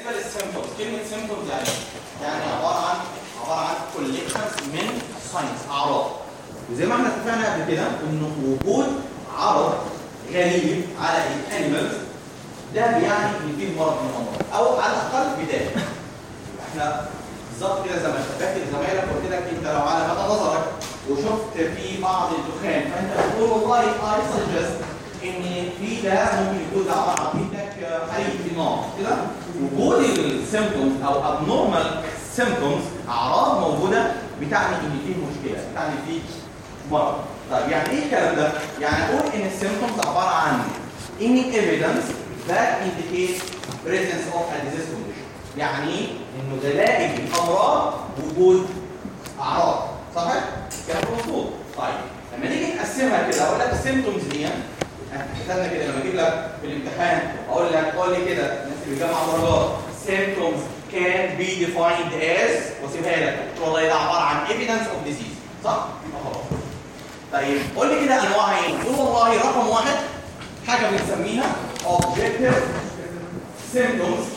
بالنسبه للسيمبتومز كلمه سيمبتومز يعني يعني عباره عن عباره عن كوليكشنز من ساينس اعراض وزي ما احنا اتفقنا قبل كده انه وجود عرض غريب على الانيمالز ده بيعني ان فيه مرض من الامراض او على الاقل بدايه احنا بالظبط كده زي ما شبهت لزمايلك وقلت لك انت لو على مدى نظرك وشفت في بعض الدخان فانت بتقول والله اي سجست ان في ده ممكن يكون ده عباره عن عندك حريق في النار كده وجود السيمبتومز او ابنورمال سيمبتومز اعراض موجوده بتعني ان فيه مشكله بتعني فيه مرض طيب يعني ايه الكلام ده؟ يعني اقول ان السيمبتومز عباره عن any evidence that indicates presence of a disease condition يعني انه دلائل الامراض وجود اعراض صح؟ كلام مظبوط طيب لما نيجي نقسمها كده اقول لك السيمبتومز دي احنا كده لما اجيب لك في الامتحان اقول لك قول لي كده الناس اللي بتجمع درجات symptoms can be defined as واسيبها لك والله ده عباره عن evidence of disease صح؟ يبقى خلاص طيب قول لي كده انواع ايه؟ قول والله رقم واحد حاجه بنسميها objective symptoms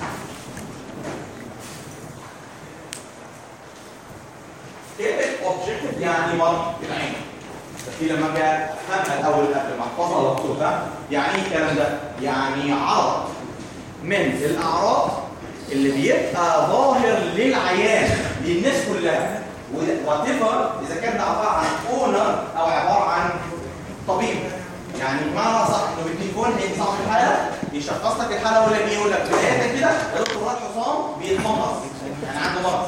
كلمه objective يعني مرض العين في لما اجي افهمها الاول قبل ما احفظها واكتبها يعني ايه الكلام ده؟ يعني عرض من الاعراض اللي بيبقى ظاهر للعيان للناس كلها وات اذا كان ده عباره عن اونر او عباره عن طبيب يعني بمعنى صح انه بالتليفون هيجي صاحب الحاله يشخص لك الحاله ولا ايه يقول لك بدايه كده يا دكتور راجل حسام بيتمرض يعني عنده مرض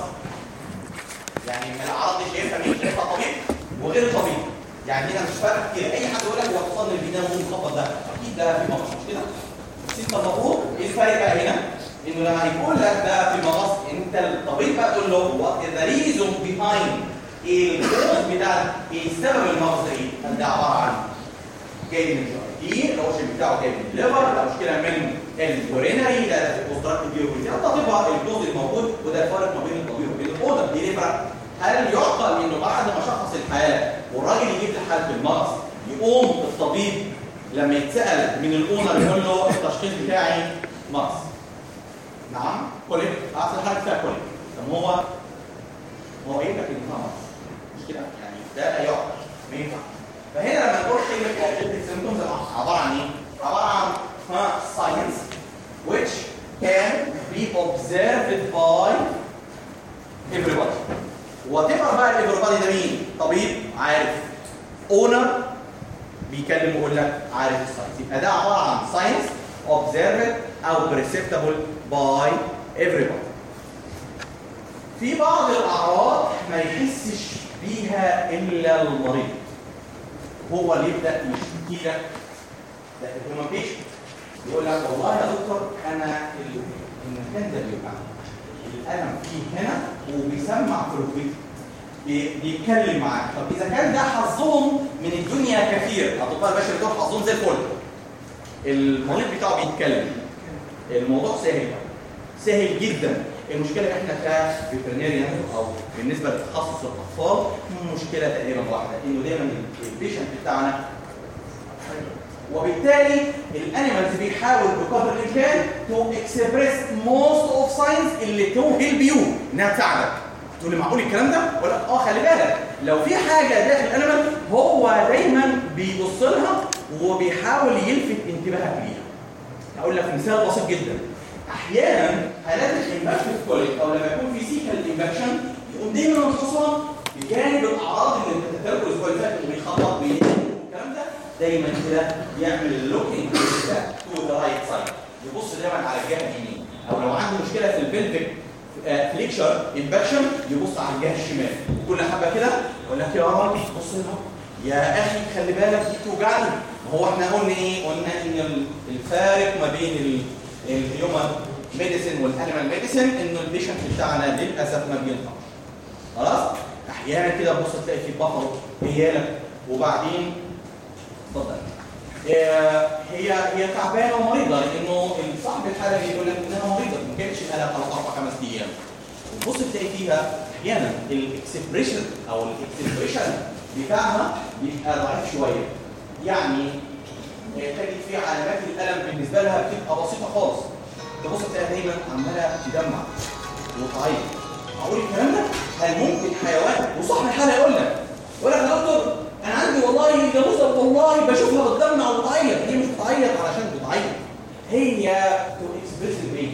يعني من الاعراض دي شايفها مين؟ شايفها طبيب وغير طبيب يعني هنا مش فارق كده اي حد يقول لك هو الحصان اللي بينام وهو مخبط ده اكيد ده في مرض مش كده؟ بس انت المفروض ايه الفرق بقى هنا؟ انه لما يقول لك ده في مغص انت الطبيب بقى تقول له وات ذا ريزون بيهايند الكوز بتاع ايه سبب المغص ده ايه؟ ده عباره عن جاي من الجي الوشن بتاعه جاي من الليفر ده مشكله من الورينري ده كونستراكتيف ديوريتي ده طبيعه الجزء الموجود وده الفرق ما بين الطبيب وبين الاوضه دي ليه فرق؟ هل يعقل انه بعد ما شخص الحاله والراجل يجيب لي حاله المغص يقوم الطبيب لما يتسال من الاونر يقول له التشخيص بتاعي مغص نعم كوليك اصل حاجه فيها كوليك طب هو هو قايل لك ان فيها مغص مش كده يعني ده لا يعقل ما ينفعش فهنا لما نقول كلمه objective symptoms عباره عن ايه؟ عباره عن ها science which can be observed by everybody whatever بقى everybody ده مين؟ طبيب عارف owner بيكلم ويقول لك عارف الساينس يبقى ده عباره عن science observed او perceptible by everybody في بعض الاعراض ما يحسش بيها الا المريض هو اللي يبدا يشتكي لك ده الهيومن يقول لك والله يا دكتور انا المكان ده بيوجعني الالم فيه هنا وبيسمع في ركبتي بيتكلم معاك طب اذا كان ده حظهم من الدنيا كثير اطباء البشر دول حظهم زي الفل المريض بتاعه بيتكلم الموضوع سهل سهل جدا المشكله احنا كفيترينيريان او بالنسبه لتخصص الاطفال مشكله تقريبا واحده انه دايما البيشنت بتاعنا وبالتالي الانيمالز بيحاول بقدر الامكان تو اكسبريس موست اوف ساينز اللي تو هيلب يو انها تساعدك تقول لي معقول الكلام ده؟ ولا اه خلي بالك لو في حاجه داخل الانيمال هو دايما بيبص لها وبيحاول يلفت انتباهك ليها. هقول لك مثال بسيط جدا احيانا حالات الانفكشن كوليك او لما يكون في سيكال انفكشن يقوم دايما الحصان بجانب الاعراض اللي انت بتتابعه الاسبوع اللي فات وبيخبط والكلام ده دايما كده يعمل اللوكينج تو ذا رايت سايد يبص دايما على الجهه اليمين او لو عنده مشكله في البلفيك فليكشر انفكشن يبص على الجهه الشمال وكل حبه كده يقول لك يا راجل بص هنا يا اخي خلي بالك دي بتوجعني ما هو احنا قلنا ايه؟ قلنا ان الفارق ما بين الهيومن ميديسن والانيمال ميديسن انه البيشنت بتاعنا للاسف ما بينفعش خلاص احيانا كده تبص تلاقي في بطل هيالك وبعدين اتفضل هي هي تعبانه ومريضه لانه صاحب الحاله يقول لك انها مريضه ما كانتش بقالها ثلاث اربع خمس ايام وتبص تلاقي فيها احيانا الاكسبريشن او الاكسبريشن بتاعها بيبقى ضعيف شويه يعني تجد في علامات الالم بالنسبه لها بتبقى بسيطه خالص تبص تلاقيها دايما عماله تدمع وتعيط اقول الكلام ده هل ممكن حيوان وصاحب الحاله يقول لك يقول لك يا دكتور انا عندي والله جاموسه والله بشوفها بتدمع وتعيط هي مش بتعيط علشان بتعيط هي تو اكسبريس ايه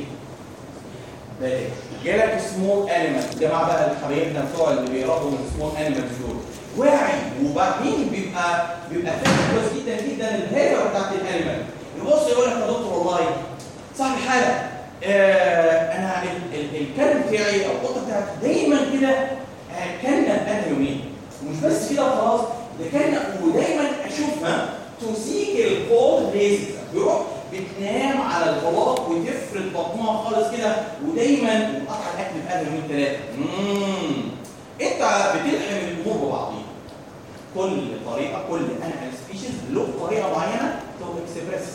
بلاش جالك سمول انيمال جماعه بقى الحبايبنا بتوع اللي بيربوا من سمول انيمالز دول واعي وبعدين بيبقى بيبقى فاهم كويس جدا جدا الهيبه بتاعت الانيمال يبص يقول لك يا دكتور والله صاحب الحاله آه انا ال- ال- الكلب بتاعي او القطه بتاعتي دايما كده آه كان بقالها يومين ومش بس كده خلاص ده كان ودايما اشوفها تسيك الكولد ليزز بيروح بتنام على البلاط وتفرد بطنها خالص كده ودايما وقطع الاكل بقالها يومين ثلاثه امم انت بتلحم الامور ببعضيها كل طريقه كل انيمال سبيشيز له طريقه معينه تو اكسبريس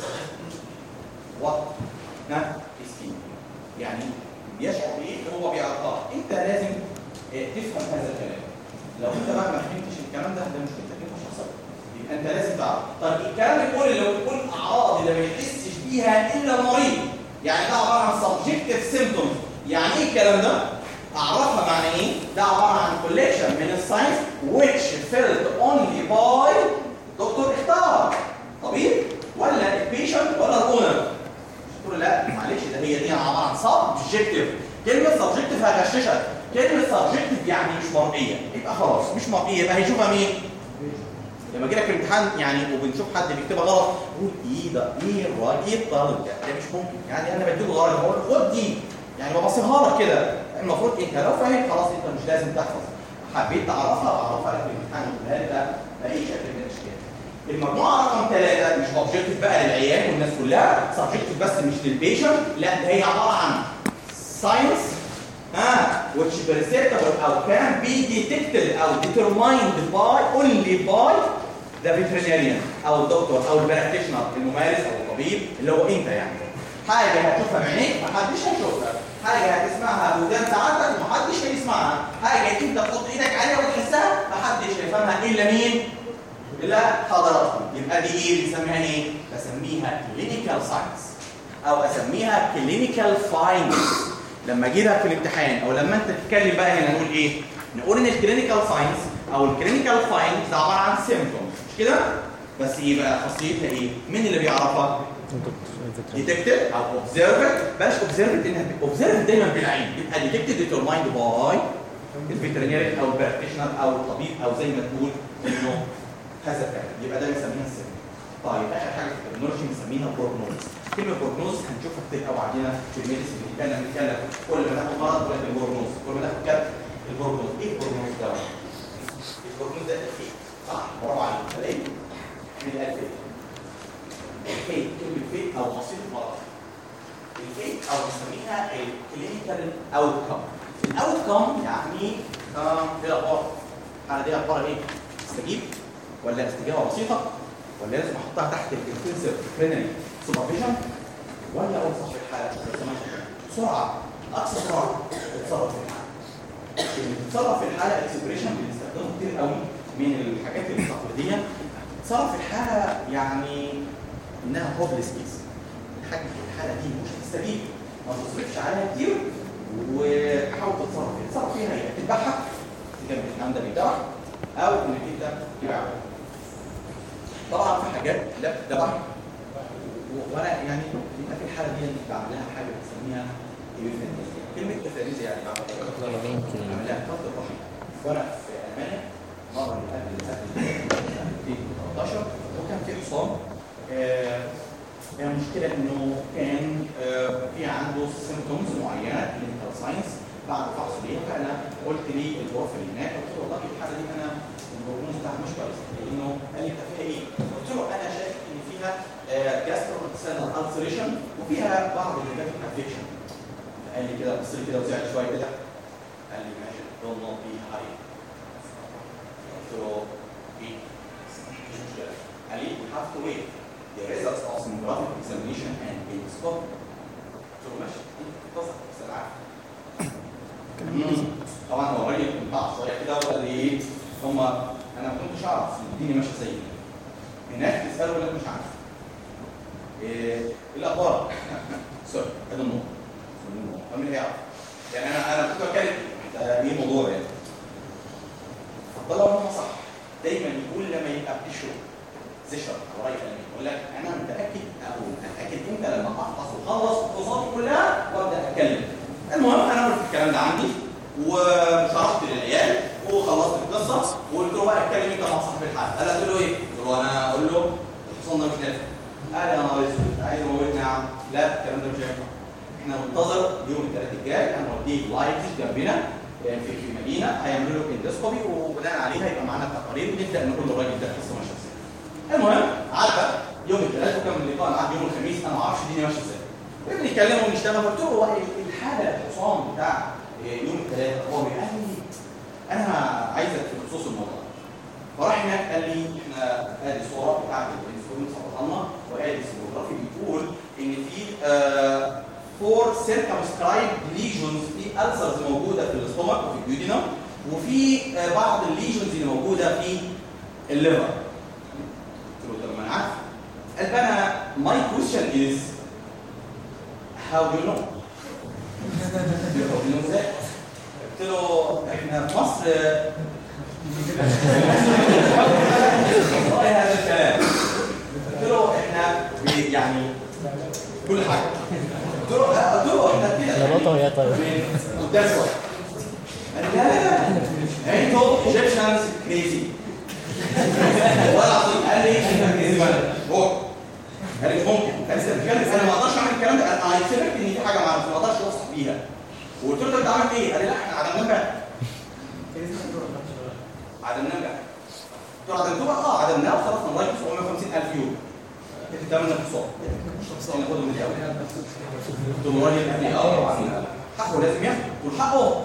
وات ها اسكين يعني بيشعر بايه هو بيعرفها انت لازم آه، تفهم هذا الكلام لو انت بقى ما فهمتش الكلام ده ده مشكلتك انت شخصيا يبقى انت لازم تعرف طيب الكلام اللي بيقول لو بيقول اعراض اللي ما بيحسش بيها الا المريض يعني ده عباره عن subjective symptoms يعني ايه الكلام ده اعرفها معنى ايه ده عباره عن collection من الساينس which felt only by دكتور اختار طبيب ولا البيشنت ولا الاونر تقول لا معلش ده هي دي عباره عن سبجكتيف كلمه سبجكتيف هتغششك كلمه سبجكتيف يعني مش مرئيه يبقى خلاص مش مرئيه يبقى هيشوفها مين لما جيلك في الامتحان يعني وبنشوف حد بيكتبها غلط قول ايه ده ايه الراجل ايه الطالب ده ده مش ممكن يعني انا بديله درجه بقول له خد دي يعني ببصيها لك كده المفروض انت لو فاهم خلاص انت مش لازم تحفظ حبيت تعرفها اعرفها لك في الامتحان وقولها لي ده باي شكل من الاشكال المجموعه رقم ثلاثه مش اوبجكتيف بقى للعيان والناس كلها سبجكتيف بس مش للبيشنت لا ده هي عباره عن ساينس ها which perceptible او can be detected او determined by only by the veterinarian او الدكتور او البراكتيشنر الممارس او الطبيب اللي هو انت يعني حاجه هتشوفها بعينيك محدش هيشوفها حاجه هتسمعها بودان ساعتك محدش هيسمعها حاجه انت تحط ايدك عليها وتحسها محدش هيفهمها الا مين الا حضراتكم يبقى دي ايه بنسميها ايه بسميها كلينيكال ساينس او اسميها كلينيكال فايندز لما اجي لك في الامتحان او لما انت تتكلم بقى هنا نقول ايه نقول ان الكلينيكال ساينس او الكلينيكال فايندز ده عباره عن سيمبتومز مش كده بس ايه بقى خاصيتها ايه مين اللي بيعرفها ديتكتد او اوبزرفد بلاش اوبزرفد انها اوبزرفد دايما بالعين يبقى ديتكتد ديترمايند باي الفيترينيري او البراكتيشنر او الطبيب او زي ما تقول انه هذا الكلام يبقى ده بنسميها السن طيب اخر حاجه في التكنولوجي بنسميها بروجنوز كلمه بروجنوز هنشوفها كتير قوي عندنا في الميديسن بنتكلم بنتكلم كل ما تاخد مرض تقول لك البروجنوز كل ما تاخد كده البروجنوز ايه البروجنوز ده؟ البروجنوز ده الفيت صح برافو عليك تلاقي من الفيت الفيت كلمه فيت او مصير مرض الفيت او بنسميها الكلينيكال اوت كم الاوت كم يعني آه، ايه الاخبار؟ الحاله دي اخبارها ايه؟ استجيب ولا استجابه بسيطه ولا لازم احطها تحت الانتنسيف كلينيك سوبرفيجن ولا اقول صاحب الحاله بسرعه اقصى سرعه تتصرف في الحاله اللي بتتصرف في الحاله اكسبريشن بنستخدمه كتير قوي من الحاجات التقليديه تصرف في الحاله يعني انها هوبليس كيس الحاجه في الحاله دي مش هتستجيب ما تصرفش عليها كتير وحاول تتصرف فيها تتصرف فيها هي تذبحها تجمع الكلام ده بيتذبح او انك انت تبيعها طبعا في حاجات لا تذبح وانا يعني يبقى في الحاله دي بعمل لها حاجه بنسميها ايوثانيزيا كلمه ايوثانيزيا يعني بعمل لها قتل الرحم وانا في المانيا مره من قبل قبل 2013 وكان في حصان آه، كان المشكله انه كان آه، في عنده سيمتومز معينه كلينيكال ساينس بعد فحص ليها فانا قلت لي الغرفه اللي هناك قلت له والله الحاله دي انا الهرمون بتاعها مش كويس لانه قال لي انت فيها ايه؟ قلت له انا شايف ان فيها جاسترو سيلر السريشن وفيها بعض النيجاتيف افكشن قال لي كده بص لي كده وزعل شويه كده قال لي ماشي دول نوت بي هاي قلت له ايه؟ مفيش مشكله قال لي we have to wait the results of sonographic examination and endoscopy قلت له ماشي انتظر بس انا عارف طبعا هو الراجل كان بتاع شويه كده وقال لي ايه هم انا ما كنتش اعرف الدنيا ماشيه ازاي هناك تساله ولا مش عارف ايه الاخبار سوري ادي النقطه هيعرف يعني انا انا كنت بتكلم انت ايه الموضوع يعني فالله هو صح دايما يقول لما يبقى بتشرب تشرب او راي كلامي يقول لك انا متاكد او اتاكد امتى لما احفظ وخلص الكورسات كلها وابدا اتكلم المهم انا قلت الكلام ده عندي وشرحت للعيال وخلصت القصه وقلت له بقى اتكلم انت مع صاحب الحال قال قلت له ايه؟ قلت له انا اقول له الحصان ده مش نافع قال يا نهار اسود عايز اموتني يا عم لا الكلام ده مش هينفع احنا ننتظر يوم الثلاث الجاي هنوديه لايف جنبنا في في مدينه هيعملوا له اندوسكوبي وبناء عليها هيبقى معانا التقارير ونبدا نقول للراجل ده قصه ماشيه ازاي. المهم عدى يوم الثلاث وكان اللقاء معاه يوم الخميس انا ما اعرفش الدنيا ماشيه ازاي. بنتكلم ونشتغل قلت له هو الحاله الحصان بتاع يوم الثلاث هو قال لي انا عايزك في خصوص الموضوع فراح هناك قال لي احنا ادي صوره بتاعت الانسولين صورتها لنا وادي السيموجرافي بيقول ان في فور سيركمسكرايب ليجونز في السرز موجوده في الاستومك وفي الجيودينم وفي آه بعض الليجونز اللي موجوده في الليفر قلت له طب ما انا عارف قال بقى انا ماي كويشن از هاو دو يو نو ازاي؟ قلت له احنا في مصر والله هذا الكلام قلت له احنا يعني كل حاجه قلت له قلت له احنا كده انا بطل يا طيب من قدام شويه قال لي لا لا لا انتوا ايجيبشنز كريزي والله العظيم قال لي انت كريزي ولا هو قال لي مش ممكن قال لي بتتكلم انا ما اقدرش اعمل الكلام ده انا اكسبكت ان في حاجه معانا ما اقدرش اوصف بيها وقلت له طب انت عملت ايه؟ قال لي لا احنا عدمناه امبارح عدمناه امبارح قلت له عدمتوه اه عدمناه وصرفنا لغايه 750000 يورو ثمن الحصان ناخده من الاول قلت له راجل قال لي اه طبعا حقه لازم ياخد قلت له حقه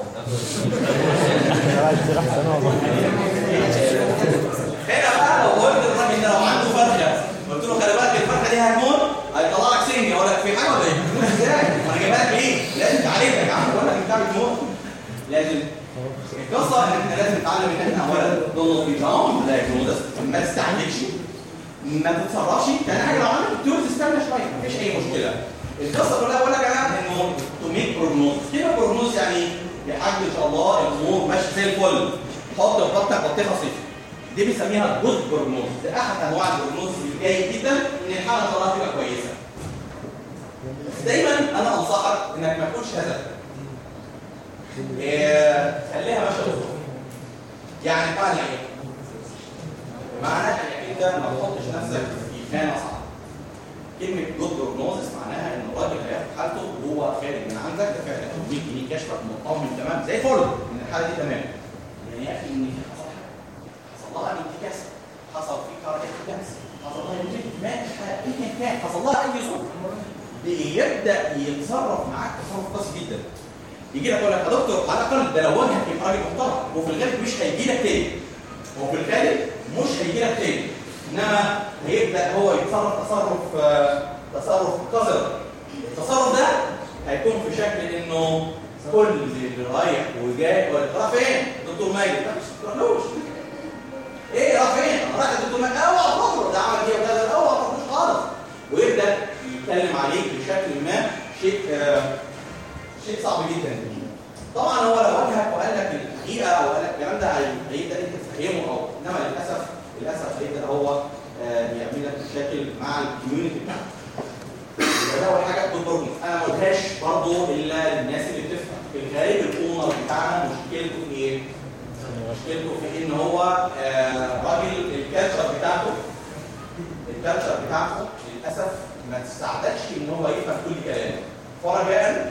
هنا بقى لو قلت للراجل ده لو عنده فرخه قلت له خلي بالك الفرخه دي هتموت هيطلع لك سن يقول لك في حاجه ولا ايه؟ ازاي؟ انا جايبها لك ليه؟ لازم تعالجها يا عم بقول لك انت بتموت لازم القصه ان احنا لازم نتعلم ان احنا اولا دونت بي داون دايجنوزس ما تستعجلش ما تتصرفش تاني حاجه لو عندك دكتور تستنى شويه مفيش اي مشكله القصه كلها بقول لك انا انه تو ميك بروجنوز كده بروجنوز يعني يا حاج ان شاء الله الامور ماشيه زي الفل حط خطك بطيخه صفر دي بنسميها جود بروجنوز ده احد انواع البروجنوز الجيد جدا ان الحاله ان شاء الله تبقى كويسه دايما انا انصحك انك ما تكونش هدف إيه خليها ماشيه بالظبط يعني معنى ايه؟ معنى انك انت ما تحطش نفسك في خانه صعبه كلمه جود بروجنوزس معناها ان الراجل هياخد حالته وهو خارج من عندك دافع لك 100 جنيه كشفك مطمن تمام زي الفل ان الحاله دي تمام يعني يا اخي ان في حصل حاجه حصل لها انتكاس حصل في كاردياك دانس حصل لها يوجد مات ايا كان حصل لها اي ظروف بيبدا يتصرف معاك تصرف قاسي جدا يجي لك يقول لك يا دكتور على الاقل ده لو واجهك يبقى راجل محترم وفي الغالب مش هيجي لك تاني هو في الغالب مش هيجي لك تاني انما هيبدا هو يتصرف تصرف آه، تصرف قذر التصرف ده هيكون في شكل انه كل اللي رايح وجاي يقول لك راح فين؟ دكتور ماجد لا مش تروحلوش ايه راح فين؟ انا رايح دكتور ماجد اوعى تروح ده عمل كده وكذا اوعى ما تروحلوش خالص ويبدا يتكلم عليك بشكل ما شيء آه شيء صعب جدا طبعا هو لو واجهك وقال لك الحقيقه او قال لك الكلام ده هي- هيبدا انت تفهمه او انما للاسف للاسف هيبدا هو آه، يعمل لك مشاكل مع الكوميونتي بتاعك يبقى ده اول حاجه دكتور بروجنوز انا ما قلتهاش برضه الا للناس اللي بتفهم في الغالب الاونر بتاعنا مشكلته في ايه؟ مشكلته في ان هو آه، راجل الكالتشر بتاعته الكالتشر بتاعته للاسف ما تستعدكش ان هو يفهم كل كلام فرجاء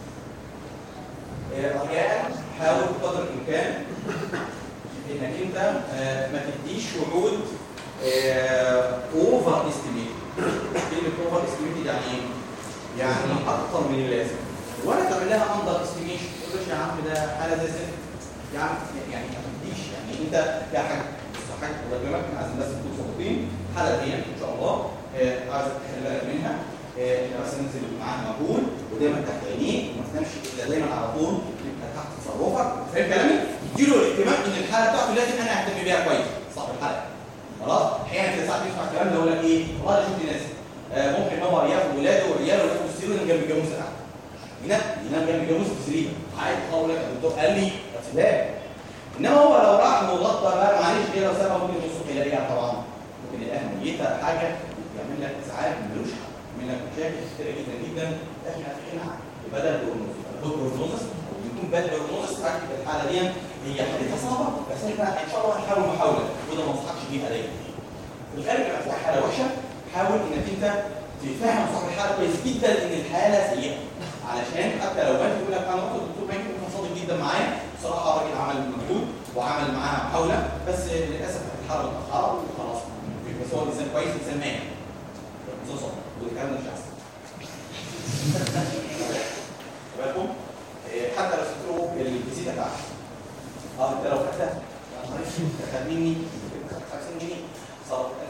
آه، رجاء حاول بقدر الامكان انك انت آه، ما تديش وعود اوفر استيميت كلمه اوفر استيميت يعني ايه؟ يعني اكتر من اللازم ولا تعمل لها اندر استيميشن تقول له يا عم ده حاله زي الزفت يا عم يعني ما تديش يعني انت يا حاج بص يا حاج الله يكرمك عايز الناس تكون صادقين حاله دي ان شاء الله آه، عايزك تخلي بالك منها آه، انت بس انزل معاها مجهول ودايما تحت عينيك وما تنامش الا دايما على طول انت تحت تصرفك فاهم كلامي؟ اديله الاهتمام ان الحاله بتاعته لازم انا اهتم بيها كويس صاحب الحلقه خلاص احيانا كده ساعات يسمع الكلام ده يقول لك ايه والله انا شفت ناس آه، ممكن هو ياخد ولاده وعياله وياخد السيرو جنب الجاموسه تحت ينام انما كان متجوز بسرير عادي خالص لك الدكتور قال لي لا انما هو لو راح مغطى بقى معلش كده لو سابها ممكن يوصل الى ايه طبعا ممكن يلاقيها ميته حاجه يعمل لك اسعاف ملوش حل يعمل لك مشاكل كتيره جدا جدا احنا فينا بدل الهرمونز الهرمونز يكون بدل الهرمونز في الحاله دي هي حالتها صعبه بس احنا ان شاء الله هنحاول محاوله وده ما انصحكش بيها دايما في الغالب لما تلاقي حاله وحشه حاول انك انت تفهم صاحب الحاله كويس جدا ان الحاله سيئه علشان حتى لو بنت يقول لك انا رحت الدكتور بنك كان صادق جدا معايا بصراحه الراجل عمل مجهود وعمل معاها محاوله بس للاسف كانت الحاله متاخره وخلاص بس هو انسان كويس انسان مات خصوصا والكلام ده مش احسن بالكم حتى لو سبت له الفيزيتا بتاعتك اه انت لو خدتها خد مني 50 جنيه صرف 1500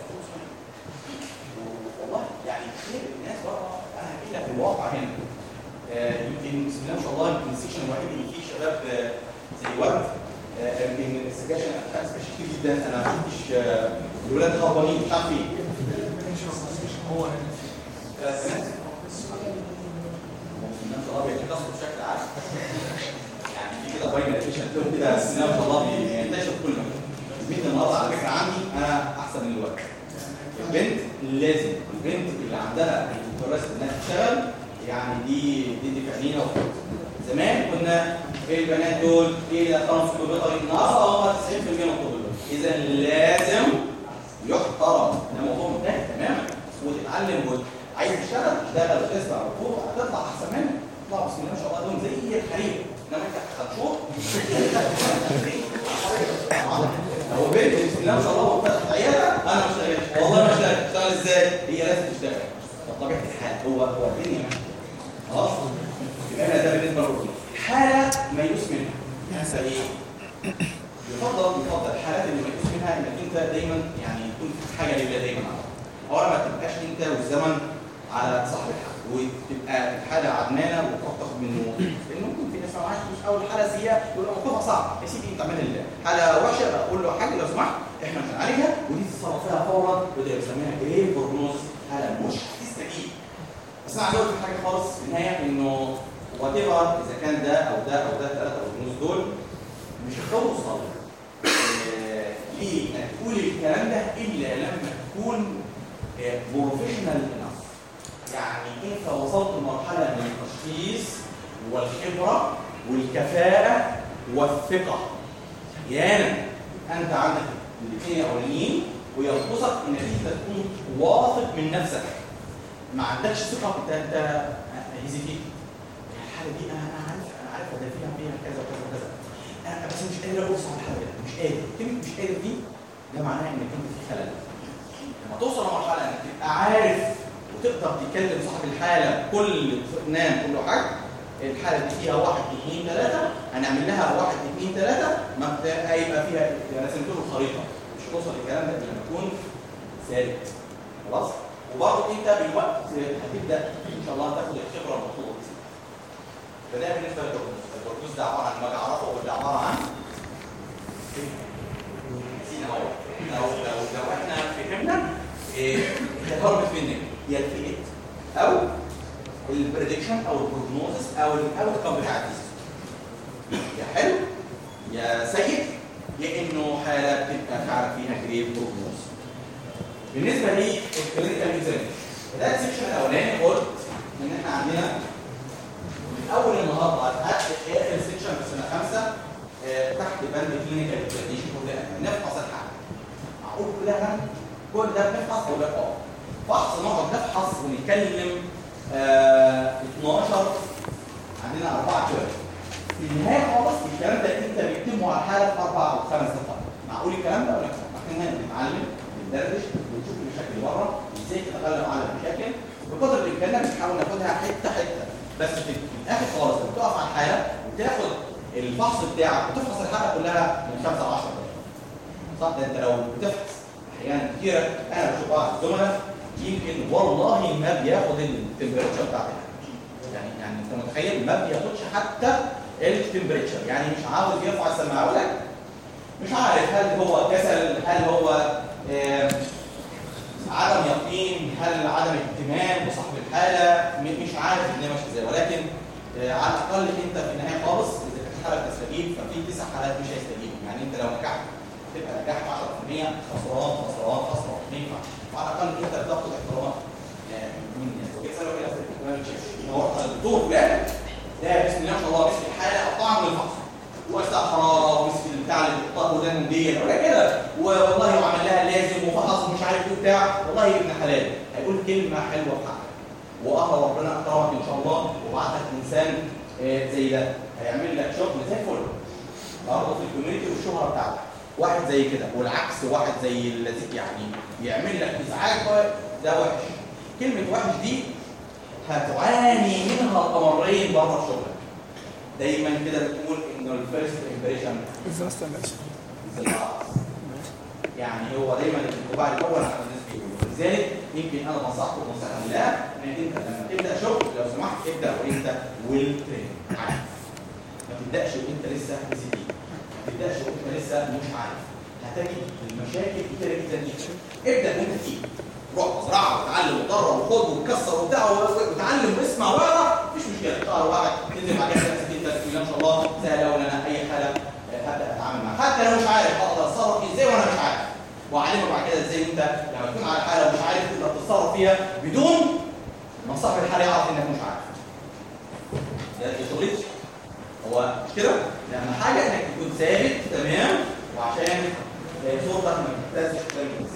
والله يعني كتير الناس بره انا هحكي لك الواقع هنا آه، يمكن بسم الله ما شاء الله يمكن السكشن الوحيد اللي فيه شباب آه، زي ورد آه، يمكن السكشن انا سكشن كتير جدا انا ما شفتش آه، الولاد هربانين مش عارف ايه هو ثلاث سنوات بسم الله ما شاء الله بيتكسروا بشكل عام يعني في كده باين اديشن لهم كده بسم الله ما شاء الله بينتشر كل مكان البنت النهارده على فكره عندي انا احسن من الولد البنت لازم البنت اللي عندها الكراسه انها تشتغل يعني دي دي دي في عينينا وخلاص. زمان كنا البنات دول ايه اللي خلاص في البيطري النهارده هم 90% من الطب اذا لازم يحترم ده موضوع منتهي تماما وتتعلم وعايز تشتغل تشتغل وتسمع وتطلع هتطلع احسن منك تطلع بسم الله ما شاء الله دول زي الحريم انما انت خدشور هو بنت بسم الله ما شاء الله وفتحت عياده انا ما اشتغلش والله ما اشتغل اشتغل ازاي هي لازم تشتغل طبيعه الحال هو هو الدنيا ماشيه خلاص يبقى هنا ده بالنسبه للرجل حاله ميؤوس منها فايه يفضل يفضل الحالات اللي ميؤوس منها انك انت دايما يعني يكون في حاجه لله دايما على اولا ما تبقاش انت والزمن على صاحب الحال وتبقى الحاله عدمانه وتروح تاخد منه لان ممكن في ناس ما معاش فلوس او الحاله سيئه يقول له موقفها صعب يا سيدي انت اعملها لله حاله وحشه بقى قول له حاجه لو سمحت احنا مش هنعالجها ودي تتصرف فيها فورا وده بنسميها ايه بروجنوز حاله مش هتستجيب بس انا عايز اقول لك حاجه خالص في النهايه انه وات اذا كان ده او ده او ده الثلاثه بروجنوز دول مش هتخوف صالح آه، ليه انك تقول الكلام ده الا لما تكون بروفيشنال انف يعني انت وصلت لمرحله من التشخيص والخبره والكفاءه والثقه احيانا انت عندك الاثنين الاولانيين وينقصك انك انت تكون واثق من نفسك ما عندكش ثقه انت انت هيزيتيت الحاله دي انا انا عارف انا عارف ده فيها فيها كذا وكذا وكذا انا بس مش قادر اوصل للحاله دي مش قادر كلمه مش قادر دي ده معناه انك انت في خلل لما توصل لمرحله انك تبقى عارف وتقدر تكلم صاحب الحاله كل اطمئنان كل حاجه الحاله دي فيها واحد اثنين ثلاثه هنعمل لها واحد اثنين ثلاثه ما هيبقى فيها رسمت له الخريطه مش هتوصل للكلام ده لما تكون ثابت خلاص وبرضه انت بالوقت هتبدا ان شاء الله تاخد الخبره المطلوبه فده بالنسبه للبرجوز البرجوز ده عباره عن ما اعرفه وده عباره عن نسينا اهو لو لو لو احنا فهمنا ايه هي هربت منك يا الفئه او البريدكشن او البروجنوزس او الاوت بتاع الديزيز يا حلو يا سيء يا انه حاله بتبقى فعلا فيها جريب بروجنوز بالنسبه للكلينيكال اكزامينشن ده السكشن الاولاني قلت ان احنا عندنا من اول النهارده لحد اخر سكشن في سنه خمسه آه، تحت بند كلينيكال اكزامينشن كلنا نفحص الحاله معقول كلها كل ده بنفحص ولا اه فحص نقعد نفحص ونتكلم آه 12 عندنا اربعه شباب في النهايه خالص الكلام ده انت بتتمه على الحاله في اربع او خمس دقائق معقول الكلام ده ولا لا؟ احنا هنا بنتعلم بندردش بنشوف المشاكل بره ازاي تتغلب على المشاكل بقدر الامكان بنحاول ناخدها حته حته بس في الاخر خالص لما تقف على الحاله وتاخد الفحص بتاعك وتفحص الحاله كلها من 5 ل 10 دقائق صح ده انت لو بتفحص احيانا كتيره انا بشوف بعض الزملاء يمكن والله ما بياخد التمبريتشر بتاعت الحاله يعني يعني انت متخيل ما بياخدش حتى التمبريتشر يعني مش عاوز يرفع السماعه ولا مش عارف هل هو كسل هل هو آه عدم يقين هل عدم اهتمام بصاحب الحاله م- مش عارف الدنيا ماشيه ازاي ولكن آه، على الاقل انت في النهايه خالص اذا كانت الحاله بتستجيب ففي تسع حالات مش هيستجيبوا يعني انت لو نجحت تبقى نجحت 10% خسران خسران خسران ما ينفعش وعلى الاقل انت بتاخد احترامات آه، من الناس وبيسالوا كده في هو الدكتور فلان ده بسم الله ما شاء الله مسك الحاله قطعها من الفحص وقت حراره ومسك البتاع اللي بتحطها قدام مدير ولا كده والله وعمل لها لازم وفحص ومش عارف ايه بتاع والله ابن حلال هيقول كلمه حلوه في حقك واهل ربنا اكرمك ان شاء الله وبعت لك انسان آه، زي ده هيعمل لك شغل زي الفل برضه في الكوميونتي والشهره بتاعتك واحد زي كده والعكس واحد زي الذي يعني يعمل لك ازعاج ده وحش كلمه وحش دي هتعاني منها الامرين بره شغلك دايما كده بتقول ان الفيرست امبريشن الفيرست امبريشن يعني هو دايما الانطباع الاول على الناس بيقولوا لذلك يمكن انا نصحته نصيحه لله انك انت لما تبدا شغل لو سمحت ابدا وانت ويل ترين عارف ما تبداش وانت لسه سي ما تبداش وانت لسه مش عارف هتجد المشاكل كتيره جدا جدا ابدا وانت تيجي روح مزرعه وتعلم وتدرب وخد وتكسر وبتاع وتعلم واسمع واقرا مفيش مشكله شهر واحد تنزل بعد كده نفسك انت بسم الله ما شاء الله سهل قوي انا اي حاله آه، هبدا اتعامل معاها حتى لو مش عارف اقدر اتصرف فيه ازاي وانا مش عارف واعلمك بعد كده ازاي انت لما تكون على حاله ومش عارف تقدر تتصرف فيها بدون ما صاحب الحاله يعرف انك مش عارف ده دي شغلتي هو مش كده؟ اهم حاجه انك تكون ثابت تمام وعشان آه، صوتك ما تهتزش كويس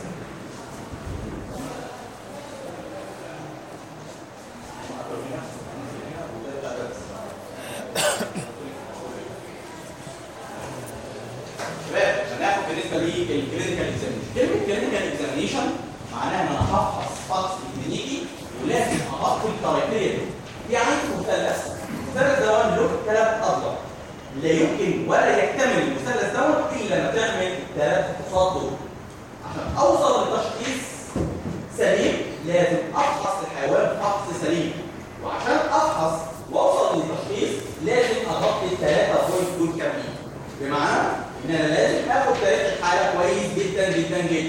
شباب هناخد بالنسبه للكلينيكال اكزامينشن كلمه كلينيكال اكزامينشن معناها ان انا هفحص فحص كلينيكي ولازم احط الكرايتيريا دي يعني مثلث مثلث ده له ثلاث اضلاع لا يمكن ولا يكتمل المثلث دوت الا لما تعمل ثلاث فحوصات دول عشان اوصل لتشخيص سليم لازم افحص الحيوان فحص سليم وعشان افحص واوصل للتشخيص لازم اغطي الثلاثه بوينت دول كاملين بمعنى ان انا لازم اخد تاريخ الحاله كويس جدا جدا جدا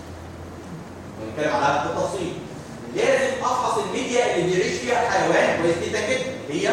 ونتكلم على التفاصيل لازم افحص الميديا اللي بيعيش فيها الحيوان كويس جدا جدا هي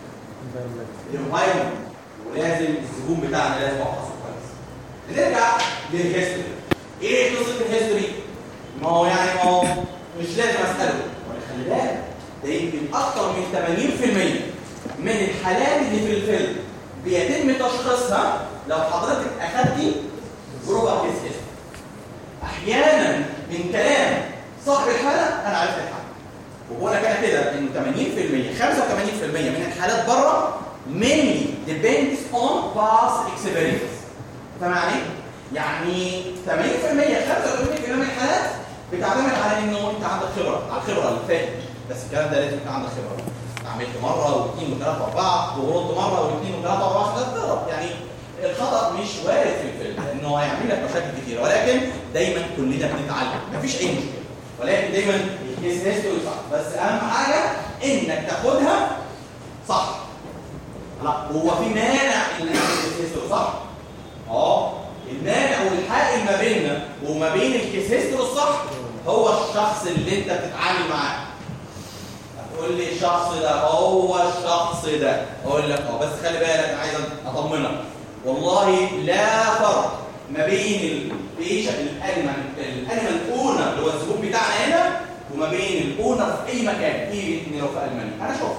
الانفايرمنت ولازم الزبون بتاعنا لازم افحصه كويس نرجع للهيستوري ايه قصه الهيستوري ما هو يعني ما هو مش لازم اساله ولا خلي بالك ده يمكن اكتر من 80% من الحالات اللي في الفيلم بيتم تشخيصها لو حضرتك اخدتي بروبر كيس هيستوري احيانا من كلام صاحب الحاله انا عرفت الحاله وبقول لك انا كده ان 80% 85% من الحالات بره mainly depends on past experience فمعنى ايه؟ يعني 80% 85% من الحالات بتعتمد على انه انت عندك خبره على الخبره اللي فاتت بس الكلام ده لازم يكون عندك خبره عملت مره واثنين وثلاثه واربعه وغلطت مره واثنين وثلاثه واربعه عشان تجرب يعني الخطا مش وارد في الفيلم لانه هيعمل لك مشاكل كتيره ولكن دايما كلنا بنتعلم مفيش اي مشكله ولكن دايما الكيس هيستوري صح بس اهم حاجه انك تاخدها صح لا هو في مانع ان الكيس هيستوري صح اه المانع والحائل ما بيننا وما بين الكيس هيستوري الصح هو الشخص اللي انت بتتعامل معاه هتقول لي الشخص ده هو الشخص ده اقول لك اه بس خلي بالك انا عايز اطمنك والله لا فرق ما بين البيش الانيمال الانيمال اونر اللي هو الزبون بتاعنا هنا وما بين الاونر في اي مكان ايه لو في المانيا انا شفت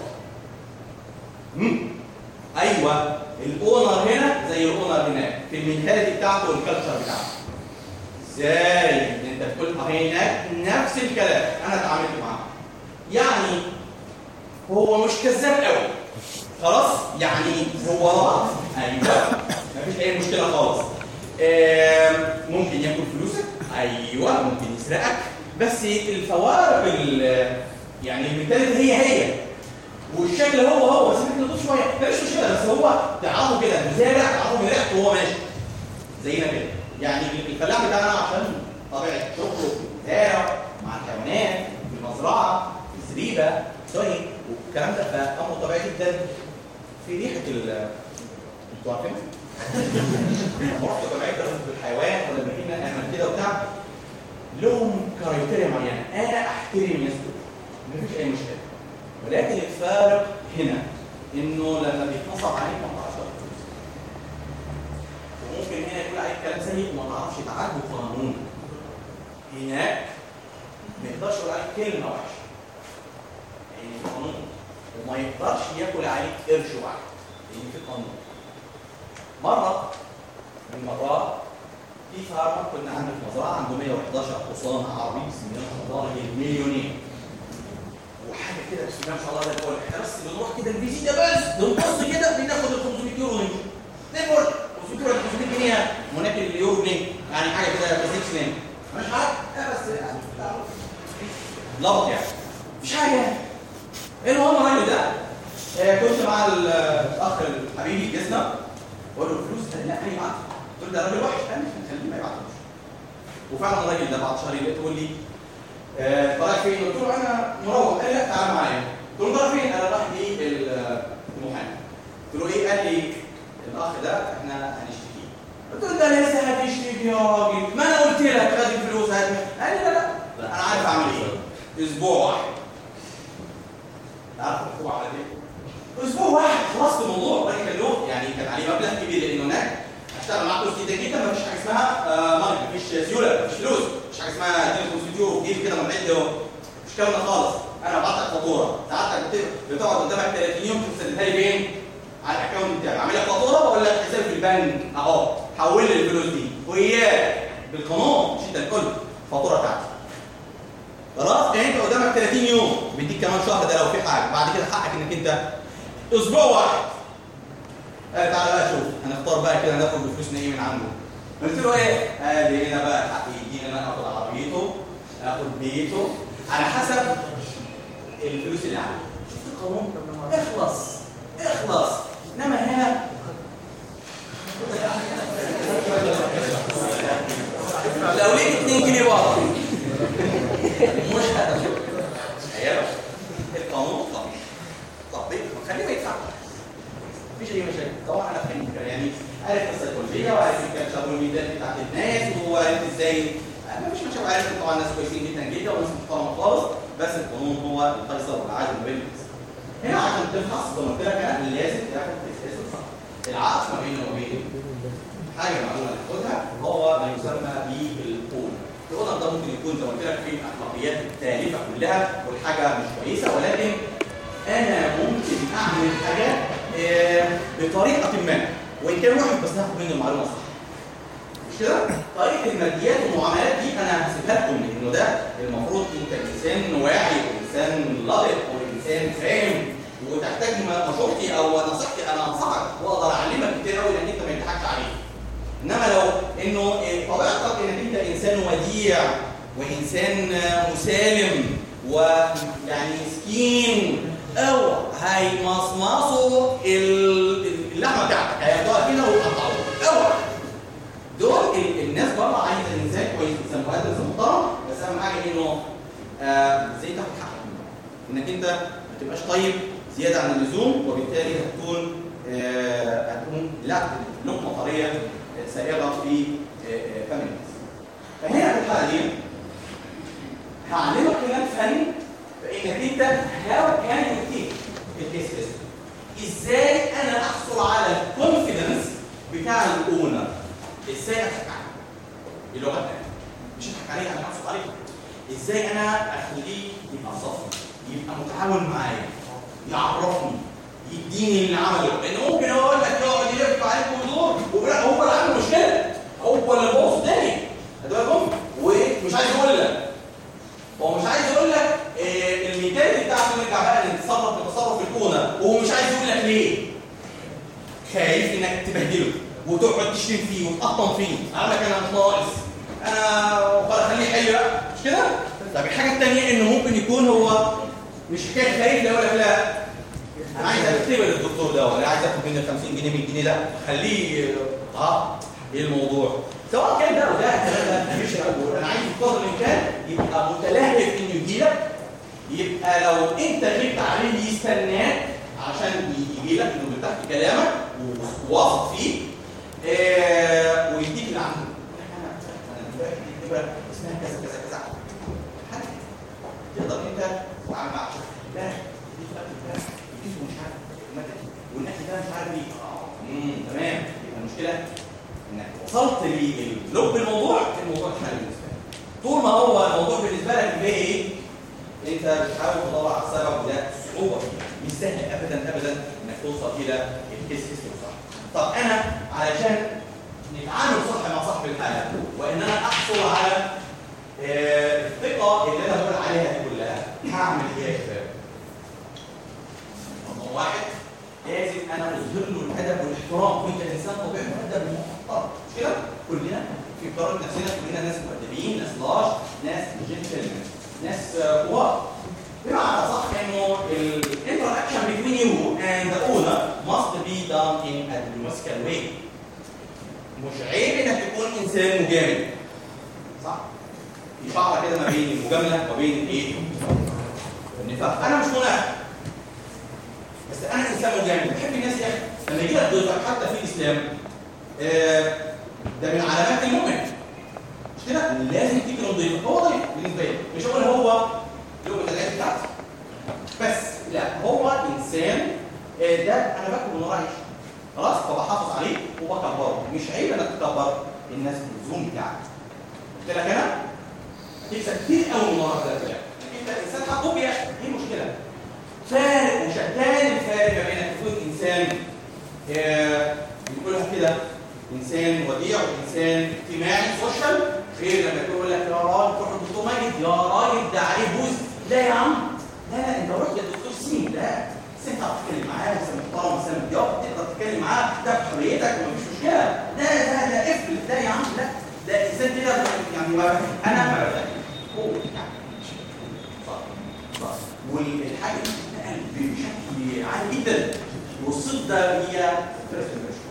مم. ايوه الاونر هنا زي الاونر هناك في المنتاليتي بتاعته والكالتشر بتاعته ازاي انت بتقول هناك نفس الكلام انا اتعاملت معاه يعني هو مش كذاب قوي خلاص يعني هو غلط ايوه مفيش اي مشكله خالص آم، ممكن ياكل فلوسك ايوه ممكن يسرقك بس الفوارق ال- يعني المنتاليتي هي هي والشكل هو هو بس انت تدوس شويه مفيش مشكله بس هو تعرفه كده مزارع تعرفه من ريحته وهو ماشي زينا كده يعني الفلاح بتاعنا عشان طبيعه شغله في المزارع مع الحيوانات في المزرعه في الزريبه سوري والكلام ده فامر طبيعي جدا في ريحه ال انتوا عارفين؟ رحت طبيعي جدا في الحيوان ولا المدينه اعمل كده وبتاع لهم كرايتيريا معينه انا احترم الناس دول مفيش اي مشكله ولكن الفارق هنا انه لما بيتنصب عليك ما تعرفش تاخد فلوس وممكن هنا يقول عليك كلام سيء وما تعرفش تعالجه قانون هناك ما يقدرش يقول عليك كلمه وحشه لان في قانون وما يقدرش ياكل عليك قرش واحد لان في قانون مره من المرات في فارما كنا عندنا في مزرعه عنده 111 حصان عربي بسم الله ما شاء الله راجل مليونير وحاجه كده بسم الله ما شاء الله زي الفل احنا بس بنروح كده الفيزيتا بس بنبص كده بناخد ال 500 يورو ونمشي زي الفل 500 يورو 500 جنيه هناك اليورو جنيه يعني حاجه كده بسيط جنيه مش حاجه لا بس يعني لفظ يعني مفيش حاجه يعني المهم الراجل ده آه، كنت مع ال- الاخ الحبيبي جسنا بقول له الفلوس قال لي لا هيبعت قلت له ده راجل وحش قال لي خليه ما يبعتوش وفعلا الراجل ده بعد شهرين لقيته يقول لي آه، طالع فين؟ قلت له انا مروح قال لي لا تعالى معايا قلت له طالع فين؟ انا رايح للمحامي قلت له ايه؟ قال لي الاخ ده احنا هنشتكيه قلت له ده لسه هتشتكي يا راجل ما انا قلت لك خد الفلوس هات قال لي لا لا انا عارف اعمل ايه اسبوع واحد عارف اسبوع على ايه؟ اسبوع واحد خلصت الموضوع الراجل كان له يعني كان عليه مبلغ كبير لانه هناك اشتغل معاه فلوس كتير جدا مفيش حاجه اسمها آه، ماني مفيش سيوله مفيش فلوس مفيش حاجه اسمها اديني 500 يورو في جيبي كده من بعيد مش الكلام ده خالص انا بعت لك فاتوره ساعتك بت- بتقعد قدامك 30 يوم تسددها لي فين؟ على الاكونت بتاعي اعمل لك فاتوره بقول لك حسابي في البنك اهو حول لي الفلوس دي وياك بالقانون مش انت الكل الفاتوره بتاعتي خلاص يعني انت قدامك 30 يوم بيديك كمان شهر ده لو في حاجه بعد كده حقك انك انت اسبوع واحد قال تعالى بقى شوف هنختار بقى كده ناخد بفلوسنا ايه من عنده قلت له ايه؟ قال لي هنا بقى الحق يديني انا اخد عربيته اخد بيته على حسب الفلوس اللي عنده شفت القانون اخلص اخلص انما هنا لو ليك 2 جنيه بقى مش هتاخد ايوه القانون طبيعي طبيعي خليه ما يدفعش مفيش اي مشاكل طبعا انا فهمت يعني عارف السيكولوجيه وعارف الكالتشر والميدان بتاعت الناس وعارف ازاي مفيش مشاكل عارف ان طبعا ناس كويسين جدا جدا وناس محترمه خالص بس القانون هو الفيصل والعادل ما بين الناس هنا عشان تفحص زي ما قلت لك انا لازم تاخد الاساس الصح العقد ما بيننا وما بين حاجه معلومه ناخدها هو ما يسمى بالقول القول ده ممكن يكون زي ما قلت لك فيه الاخلاقيات التالفه كلها والحاجه مش كويسه ولكن انا ممكن اعمل حاجه آه، بطريقه ما وان كان واحد بس ناخد منه المعلومه صح مش كده؟ طريقه الماديات والمعاملات دي انا هسيبها لكم لانه ده المفروض انت انسان واعي وانسان لائق وانسان فاهم وتحتاج مشورتي او نصيحتي انا انصحك واقدر اعلمك كتير قوي لان انت ما يضحكش عليك. انما لو انه طبيعتك انك انت انسان وديع وانسان مسالم ويعني مسكين او هيمصمصوا ال- اللحمه بتاعتك هياخدوها كده ويقطعوها اوعى دول ال- الناس بره عايزه انسان كويس انسان مؤدب انسان محترم بس اهم حاجه انه آه، ازاي تاخد حقك منه. انك انت ما تبقاش طيب زياده عن اللزوم وبالتالي هتكون آه، هتكون لا لقمه طريه سائغه في آه، آه، فم الناس. فهنا في الحاله دي هعلمك كلام فني فانك انت هاو كان يو الكيس ازاي انا احصل على الكونفيدنس بتاع الاونر ازاي اضحك عليه بلغه تانية مش اضحك عليه عشان احصل عليه ازاي انا اخليه يبقى صافي يبقى متعاون معايا يعرفني يديني اللي عمله لان ممكن هو يقول لك يقعد يلف عليك ويدور ولا هو اللي عامل مشكله هو اللي بوظ الدنيا ادوكم ومش عايز يقول لك هو مش عايز يقول لك آه، الميتات بتاعته نرجع بقى نتصرف بتصرف الكونه وهو مش عايز يقول لك ليه خايف انك تبهدله وتقعد تشتم فيه وتقطم فيه اقول لك انا مش ناقص انا خلاص خليه يحل بقى مش كده طب الحاجه الثانيه انه ممكن يكون هو مش حكايه خايف لا يقول لك لا انا عايز اختبر الدكتور ده ولا عايز اخد منه 50 جنيه 100 جنيه ده خليه اه ايه الموضوع سواء كان ده وده الكلام ده مش هقول انا عايز بقدر الامكان يبقى متلهف انه يجي لك يبقى لو انت غبت عليه يستناك عشان يجي لك انه مرتاح في كلامك وواثق فيه آه ويديك اللي عنده يقول لك انا انا دلوقتي الابره اسمها كذا كذا كذا حاجه تقدر انت تتعامل معاها لا دي في الوقت ده يجيبوا مش عارف المادة دي امم تمام يبقى المشكله انك وصلت للب الموضوع الموضوع اتحل بالنسبه لك طول ما هو الموضوع بالنسبه لك يبقى ايه انت بتحاول تدور على السبب وده صعوبه فيه مش سهل ابدا ابدا انك توصل الى الكيس هيستوري صح طب انا علشان نتعامل صح مع صاحب الحاله وان انا احصل على آه، الثقه اللي انا بقول عليها دي كلها هعمل ايه يا شباب؟ رقم واحد لازم انا اظهر له الادب والاحترام وانت انسان طبيعي مؤدب ومحترم مش كده؟ كلنا في قرارة نفسنا كلنا ناس مؤدبين ناس لاش ناس جنتلمان ناس آه، كبار بمعنى صح انه الانتراكشن between you and the owner must be done in a diplomatic way مش عيب انك تكون انسان مجامل صح؟ في شعره كده ما بين المجامله وبين الايه؟ النفاق انا مش منافق بس انا انسان مجامل بحب الناس يا اخي لما يجي لك ضيفك حتى في الاسلام آه، ده من علامات المؤمن مش كده لازم تكرم ضيفك هو ضيف بالنسبه لي مش هقول هو لقمه العيش بتاعتي بس لا هو انسان آه، ده انا باكل من وراه عيش خلاص فبحافظ عليه وبكبره مش عيب انك تكبر الناس بالزوم بتاعك قلت لك انا هتكسب كتير قوي من ورا ده الكلام انت انسان حقوقي ايه المشكله؟ فارق وشتان الفارق ما بين انك تكون انسان آه، بنقولها كده انسان وديع وانسان اجتماعي سوشيال غير لما يقول لك يا راجل تروح للدكتور ماجد يا راجل ده عليه بوز لا يا عم لا لا انت روح للدكتور سين لا بس انت تعرف تتكلم معاه انسان محترم انسان مضياف تقدر تتكلم معاه ده بحريتك ومفيش مشكله ده ده ده افرض ده يا عم لا ده انسان كده يعني ما انا ما بفهم هو يعني صح صح والحاجه دي بتتنقل بشكل عالي جدا والصيد ده هي فيرست امبريشن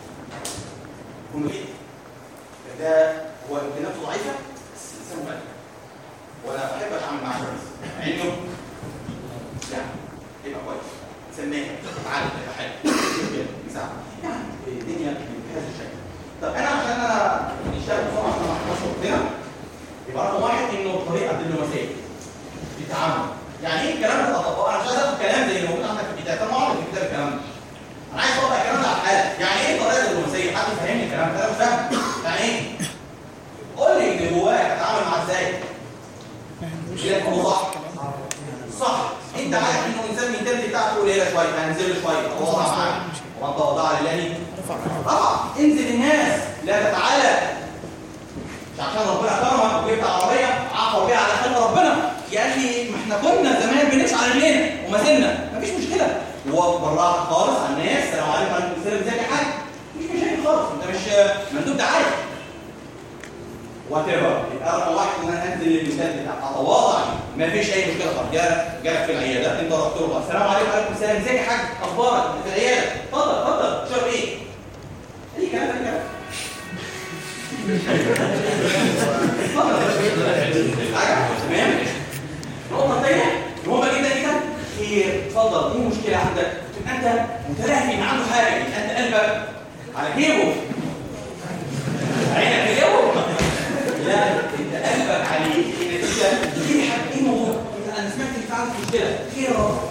هم ايه؟ ده هو امكانياته ضعيفه بس انسان مؤدب وانا بحب اتعامل معاه كويس مع انه يعني يبقى كويس انسان ناجح متعلم يبقى حلو يساعد يعني الدنيا بهذا الشكل طب انا عشان انا نشتغل بسرعه عشان ما احفظش وقتنا يبقى رقم واحد انه الطريقه الدبلوماسيه في التعامل يعني ايه الكلام ده طب انا مش عايز اخد كلام زي اللي موجود عندك في الكتاب انا معرض في الكتاب الكلام ده انا عايز اطبق الكلام ده على الحاله يعني ايه الطريقه الدبلوماسيه حد يفهمني الكلام ده انا مش فاهم يعني ايه قول لي اللي جواك اتعامل معاه ازاي يبقى هو صح صح انت عارف انه الانسان المنتاليتي بتاعته قليله شويه هنزل له شويه تواضع معاه وانت وضع لله رفع انزل الناس لا تتعالى مش عشان ربنا كرمك وجبت عربيه عفوا بيها على خلق ربنا قال لي ما احنا كنا زمان بنمشي على رجلينا وما زلنا مفيش مشكله وبالراحه خالص على الناس السلام عليكم وعليكم السلام ازيك يا حاج مش مشاكل خالص انت مش مندوب دعايه وات ايفر يبقى رقم واحد ان انا انزل للمثال بتاع اتواضع ما فيش اي مشكله خالص جالك جالك في العياده انت رحت له السلام عليكم وعليكم السلام ازيك يا حاج اخبارك انت في العياده اتفضل اتفضل شرب ايه؟ اي كلام اي كلام حاجه تمام النقطه الثانيه مهمه جدا جدا خير اتفضل ايه المشكله عندك؟ تبقى انت متلهي ان عنده حاجه يبقى انت قلبك على جيبه عينك في جيبه لا انت قلبك عليه انك انت في حاجه ايه الموضوع؟ انت انا سمعت ان في عندك مشكله خير يا رب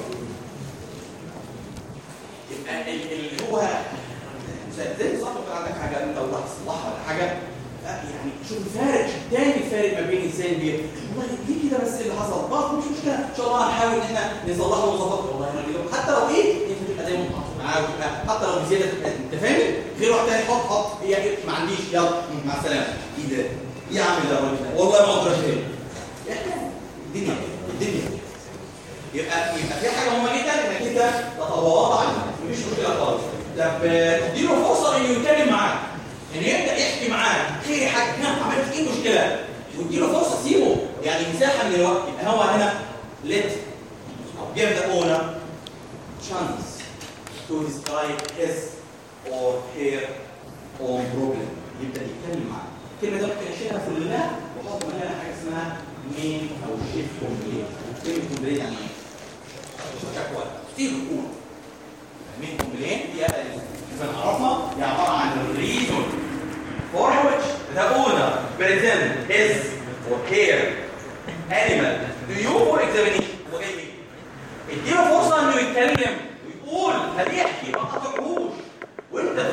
يبقى ال- اللي هو زي بالظبط كان عندك حاجه انت وراح تصلحها ولا حاجه لا يعني شوف الفارق تاني الفارق ما بين انسان بي والله ليه كده بس اللي حصل برضه مش مشكله ان شاء الله هنحاول ان احنا نصلحه ونظبطه والله انا كده حتى لو ايه انت تبقى دايما متعاطف معاه وتبقى حتى لو بزياده تبقى انت فاهم غير واحد تاني حط حط هي إيه؟ ما عنديش يلا مع السلامه ايه ده؟ ايه يا عم ده الراجل ده؟ والله ما اقدر اشيل الدنيا الدنيا يبقى يبقى في حاجه مهمه جدا انك انت تتواضع مفيش مشكله خالص طب تديله فرصه انه يتكلم معاك ان يبدا يحكي معاك خير يا حاج نعم عملت ايه المشكله واديله فرصه سيبه يعني مساحه من الوقت يبقى هو هنا let or give the owner chance to describe his or her own problem يبدا يتكلم معاك الكلمه دي ممكن اشيلها في الله واحط مكانها حاجه اسمها مين او شيف كومبلين كلمه كومبلين يعني ايه؟ شكوى كتير بتقول مين كومبلين هي اذا عرفنا هي عباره عن الريزون for which the owner present his or her animal to you for examination هو جاي ايه؟ اديله فرصه انه يتكلم ويقول هل يحكي ما تقطعهوش وانت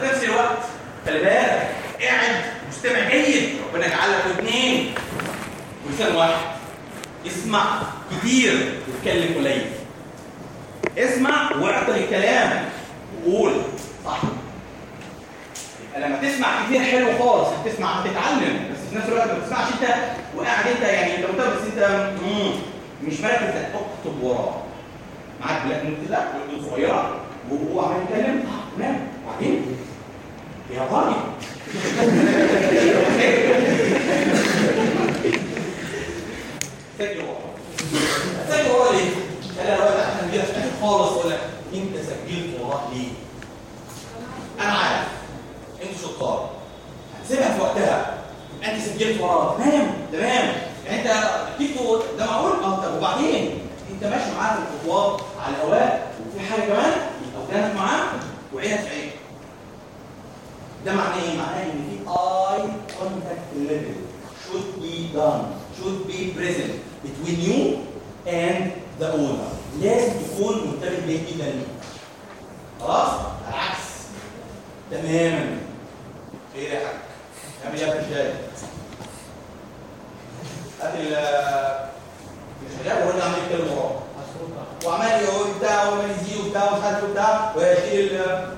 اسمع كتير واتكلم قليل اسمع واعطي الكلام وقول صح يبقى لما تسمع كتير حلو خالص هتسمع هتتعلم بس في نفس الوقت ما تسمعش انت وقاعد انت يعني انت متابع بس انت مم، مش مركز تكتب وراه معاك بلاك نوت لا نوت صغيره وهو عمال يتكلم آه، نام وبعدين يا راجل سجل وراه سجل وراه ليه؟ قال لي انا احنا كده في الاخر خالص ولا انت سجلت وراه ليه؟ انا عارف انتوا شطار هتسيبها في وقتها انت سجلت وراه تمام تمام يعني انت كتبته ده معقول اه طب وبعدين انت ماشي معاه في الخطوات على الهواء وفي حاجه كمان لو كانت معاه وعينك في عينك ده معناه ايه؟ معناه ان في اي contact level should be done should be present between you and the owner لازم تكون منتبه ليه جدا خلاص؟ العكس تماما ايه يا حاج؟ اعمل ايه في الشاي؟ هات ال الحجاب وهو اللي عمال يتكلم وراه وعمال يقول بتاع وعمال يزيد وبتاع ومش عارف بتاع ويشيل ال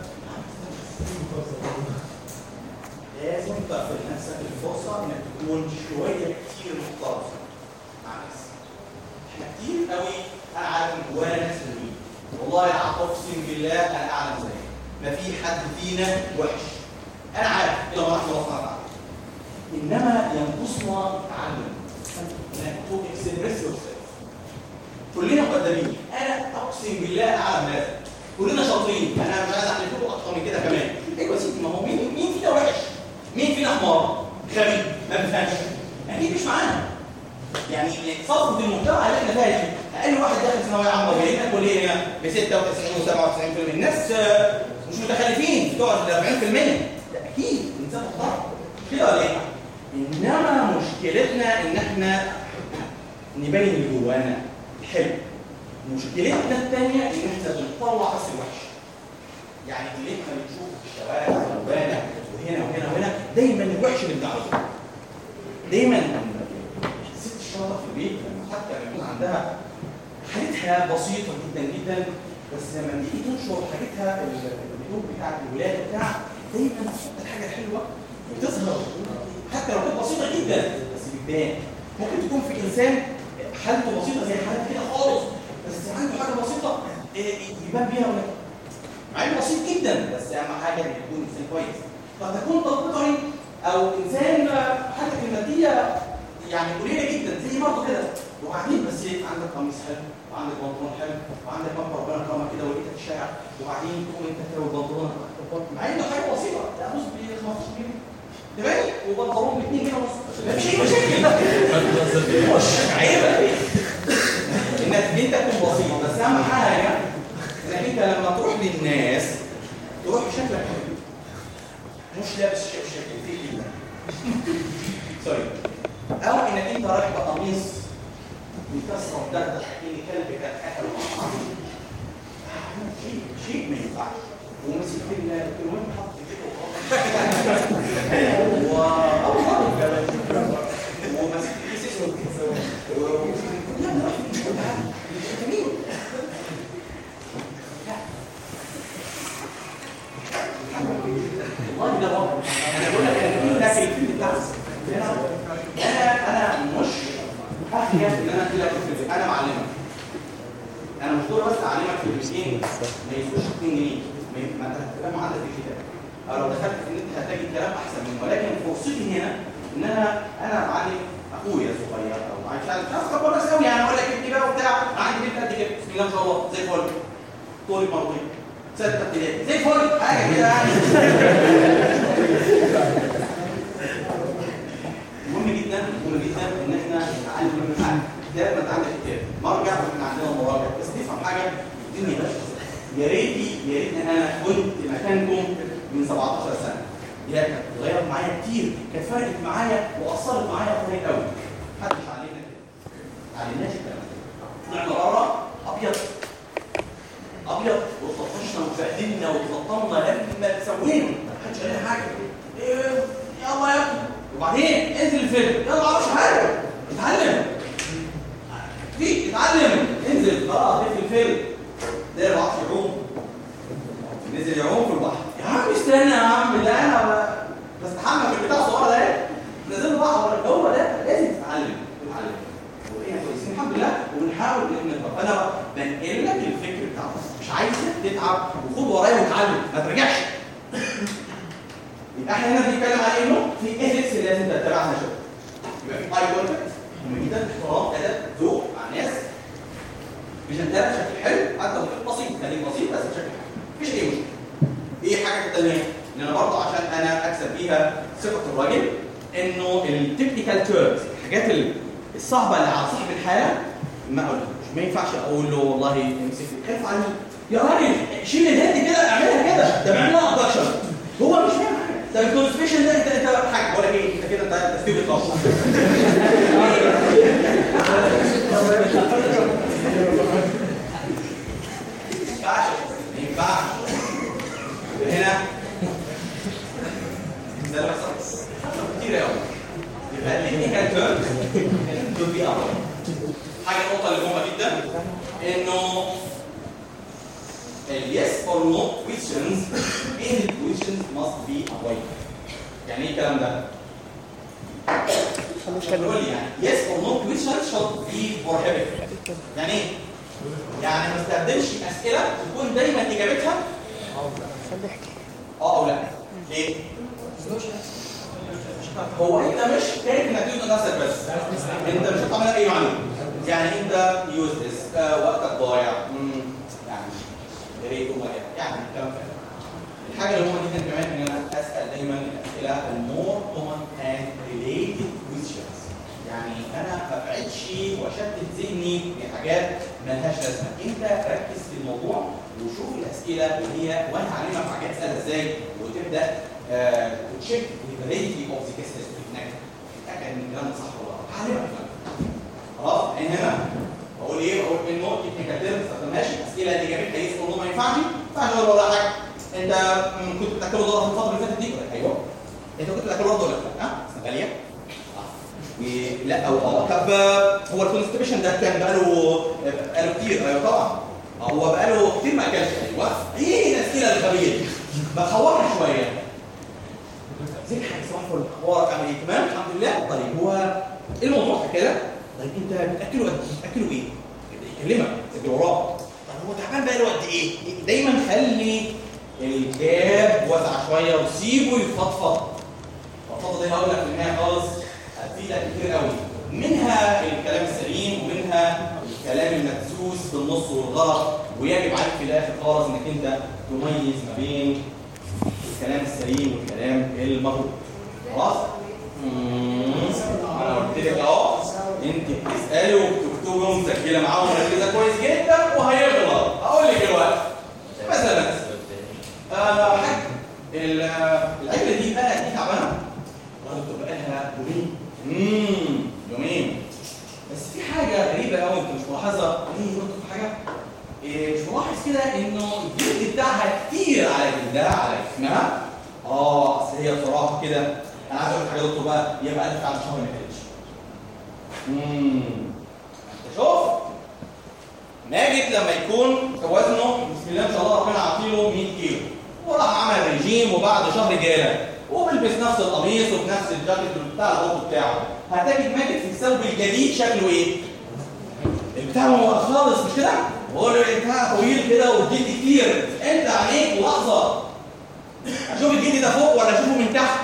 لازم تقبل نفسك الفرصه انك تكون شويه كتير مختلط مع الناس احنا كتير قوي انا عارف ان جوانا ناس حلوين والله اقسم بالله انا اعلم زيك ما في حد فينا وحش انا عارف الى ما رحمه الله سبحانه وتعالى انما ينقصنا التعلم انك تو اكسبريس يور كلنا مقدمين انا اقسم بالله اعلم ناس كلنا شاطرين انا مش عايز احلف لكم اكتر من كده كمان ايوه يا سيدي ما هو مين مين فينا وحش مين فينا حمار غبي ما بيفهمش اكيد مش معانا يعني صفقه المجتمع اللي احنا فيها دي اقل واحد داخل ثانويه عامه وجاي لنا كليه ب 96 و97% الناس آه، مش متخلفين بتوع ال 40% ده اكيد انسان محترم كده ولا ايه؟ انما مشكلتنا ان احنا نبين اللي جوانا الحلو مشكلتنا الثانيه ان احنا بنطلع بس الوحش يعني اللي احنا بنشوفه في الشوارع والبانع وهنا وهنا وهنا دايما الوحش اللي بنعرفه دايما الست الشاطره في البيت لما حتى لما يكون عندها حاجتها بسيطه جدا جدا بس لما تيجي تنشر حاجتها الهدوء بتاعت الولاده بتاع دايما تحط الحاجه الحلوه بتظهر حتى لو كانت بسيطه جدا بس بتبان ممكن تكون في انسان حالته بسيطه زي حالتي كده خالص بس عنده حاجه بسيطه إيه، يبان بيها ولا مع انه بسيط جدا بس اهم حاجه انه يكون انسان كويس قد تكون تطبيقي او انسان حالته الماديه يعني قليله جدا زي برضه كده وبعدين بس إيه، عندك قميص حلو وعندك بنطلون حلو وعندك مكة ربنا كرمك كده ولقيتك في الشارع وبعدين تقوم انت تلاقي البنطلون مع انه حاجه بسيطه ده بص ب 15 جنيه تمام وبنطلون ب 2 جنيه ونص مفيش اي مشاكل مش عيبه انك انت تكون بسيط بس اهم حاجه انك انت لما تروح للناس تروح بشكلك حلو مش لابس شيء شكل فيه كده سوري او انك انت رايح بقميص مكسر ومدردح اكيد كلب كان اكل شيء شيء ما ينفعش ومسك في الكلمات حط كده و او ومسك في كيس اسود لا لا مش جميل والله ده رب انا بقول لك انا ده في الفيلم بتاعك انا انا مش اخجل ان انا ادي لك الفيلم انا معلمك انا مش دور بس اعلمك في البسين ما يسويش 2 جنيه ما ما انت هتبقى معلق في الكتاب او لو دخلت في النت هتلاقي الكلام احسن منه ولكن فرصتي هنا ان انا انا معلم اخويا صغير او مش عارف ناس كبار ناس قوي يعني اقول لك ابني بقى وبتاع عندي بنت قد كده بسم الله ما شاء الله زي الفل طول مرضي ستة ابتدائي زي الفل حاجه كده يعني مهم جدا مهم جدا ان احنا نتعلم من حاجه كتاب ما تعلم كتاب مرجع واحنا عندنا مراجع بس تفهم حاجه الدنيا بس يا ريتي يا ريتني انا كنت مكانكم من 17 سنه هي كانت اتغيرت معايا كتير كانت فرقت معايا واثرت معايا كويس قوي محدش علينا كده ما علمناش الكلام ده طلعنا بره ابيض ابيض وتطفشنا واتبهدلنا واتلطمنا لما سوينا ما حدش قال لنا حاجه إيه يلا يا ابني وبعدين انزل الفيلم يلا ما اعرفش حاجه اتعلم واحده يا عم استنى يا عم ده انا بستحمى في البتاع الصغيره ده ايه نزل بقى هو ده لازم تتعلم تتعلم وايه كويسين الحمد لله ونحاول ان نبقى فانا بنقل لك الفكر بتاعك مش عايزك تتعب وخد ورايا وتعلم ما ترجعش يبقى احنا هنا بنتكلم على انه في ايثكس لازم تتبعها شويه يبقى في اي كونتاكت مهم جدا احترام ادب ذوق مع الناس بجدها بشكل حلو حتى لو كان بسيط خليك بسيط بس بشكل حلو مفيش اي مشكله ايه حاجه الثانيه ان انا برضه عشان انا اكسب بيها ثقه الراجل انه التكنيكال تيرمز الحاجات الصعبه اللي على صاحب الحاله ما اقولهاش ما ينفعش اقول له والله امسك خايف على مين يا راجل شيل الهند كده اعملها كده ده معناها ابدكشن هو مش فاهم حاجه ده الكونسبيشن ده انت انت حاجه ولا ايه انت كده انت ستيفن طاش ينفعش ما ينفعش هنا ده اللي بيحصل كتير قوي يبقى التكنيكال تيرمز دول بي اول حاجه النقطه اللي مهمه جدا انه اليس اور نو questions in the questions must be avoided يعني ايه الكلام ده؟ بيقول لي يعني yes or no questions should be prohibited يعني ايه؟ يعني ما استخدمش اسئله تكون دايما اجابتها اه او لا ليه؟ هو انت مش خايف انك تيجي نفسك بس انت مش هتعمل اي معلومه يعني انت يوزلس آه وقتك ضايع مم، يعني يا ريت وما يعني الكلام ده الحاجه اللي مهمه جدا كمان ان انا اسال دايما الاسئله المور كومن اند ريليتد كويشنز يعني انا ما ابعدش واشتت ذهني بحاجات مالهاش لازمه انت ركز في الموضوع وشوف الاسئله اللي هي وانا هعلمك حاجات اسالها ازاي وتبدا تشيك الفاليديتي اوف ذا كيس هناك تتاكد ان الكلام ده صح ولا غلط هعلمك الكلام ده. خلاص يعني هنا بقول ايه بقول انه تكنيكال تيرمز ما تستخدمهاش الاسئله اللي جابتها يس اور ما ينفعش ما ينفعش ولا ولا حاجه انت م- كنت بتاكله ضرر في الفتره اللي فاتت دي ولا ايوه انت كنت بتاكله ضرر ولا لا ها سنه غاليه و- لا او اه طب آه، هو الكونستيبيشن ده كان بقاله بقاله كتير ايوه طبعا هو بقاله كتير ما اكلش ايوه ايه الاسئله الغبيه دي بتخوفني شويه زين حاجه صباح الفل اخبارك عامل ايه تمام الحمد لله طيب هو ايه الموضوع في كده طيب انت بتاكله قد بتاكله ايه يبدا يكلمك تبقى وراه طب هو تعبان بقاله قد ايه دايما خلي الجاب واسع شويه وسيبه يفضفض الفضفضه دي هقول لك في النهايه خالص هتفيدك كتير قوي منها الكلام السليم ومنها الكلام المدسوس بالنص والغلط ويجب عليك في الاخر خالص انك انت تميز ما بين الكلام السليم والكلام المغلوط خلاص مم. انا قلت لك اهو انت بتسالي وبتكتبي ومسجله معاه ومركزه كويس جدا وهيغلط هقول لك دلوقتي مثلا آه حاج ال- العجله دي بقى دي تعبانه برضه بقى لها يومين امم يومين بس في حاجه غريبه قوي انت مش ملاحظها ايه برضه في حاجه إيه مش ملاحظ كده انه الجلد بتاعها كتير على جلدها على جسمها اه اصل هي بصراحه كده انا عايز اقول لك حاجه يا دكتور بقى هي بقى لها على شهر ما كانتش امم انت شوف ماجد لما يكون وزنه بسم الله ما شاء الله ربنا عاطيله 100 كيلو وراح عمل ريجيم وبعد شهر جاله وبيلبس نفس القميص وبنفس الجاكيت بتاع العضو بتاعه هتجد ماجد في الثوب الجديد شكله ايه؟ البتاع هو خالص مش كده؟ هو البتاع طويل كده والجلد كتير انت عليك لحظه اشوف الجلد ده فوق ولا اشوفه من تحت؟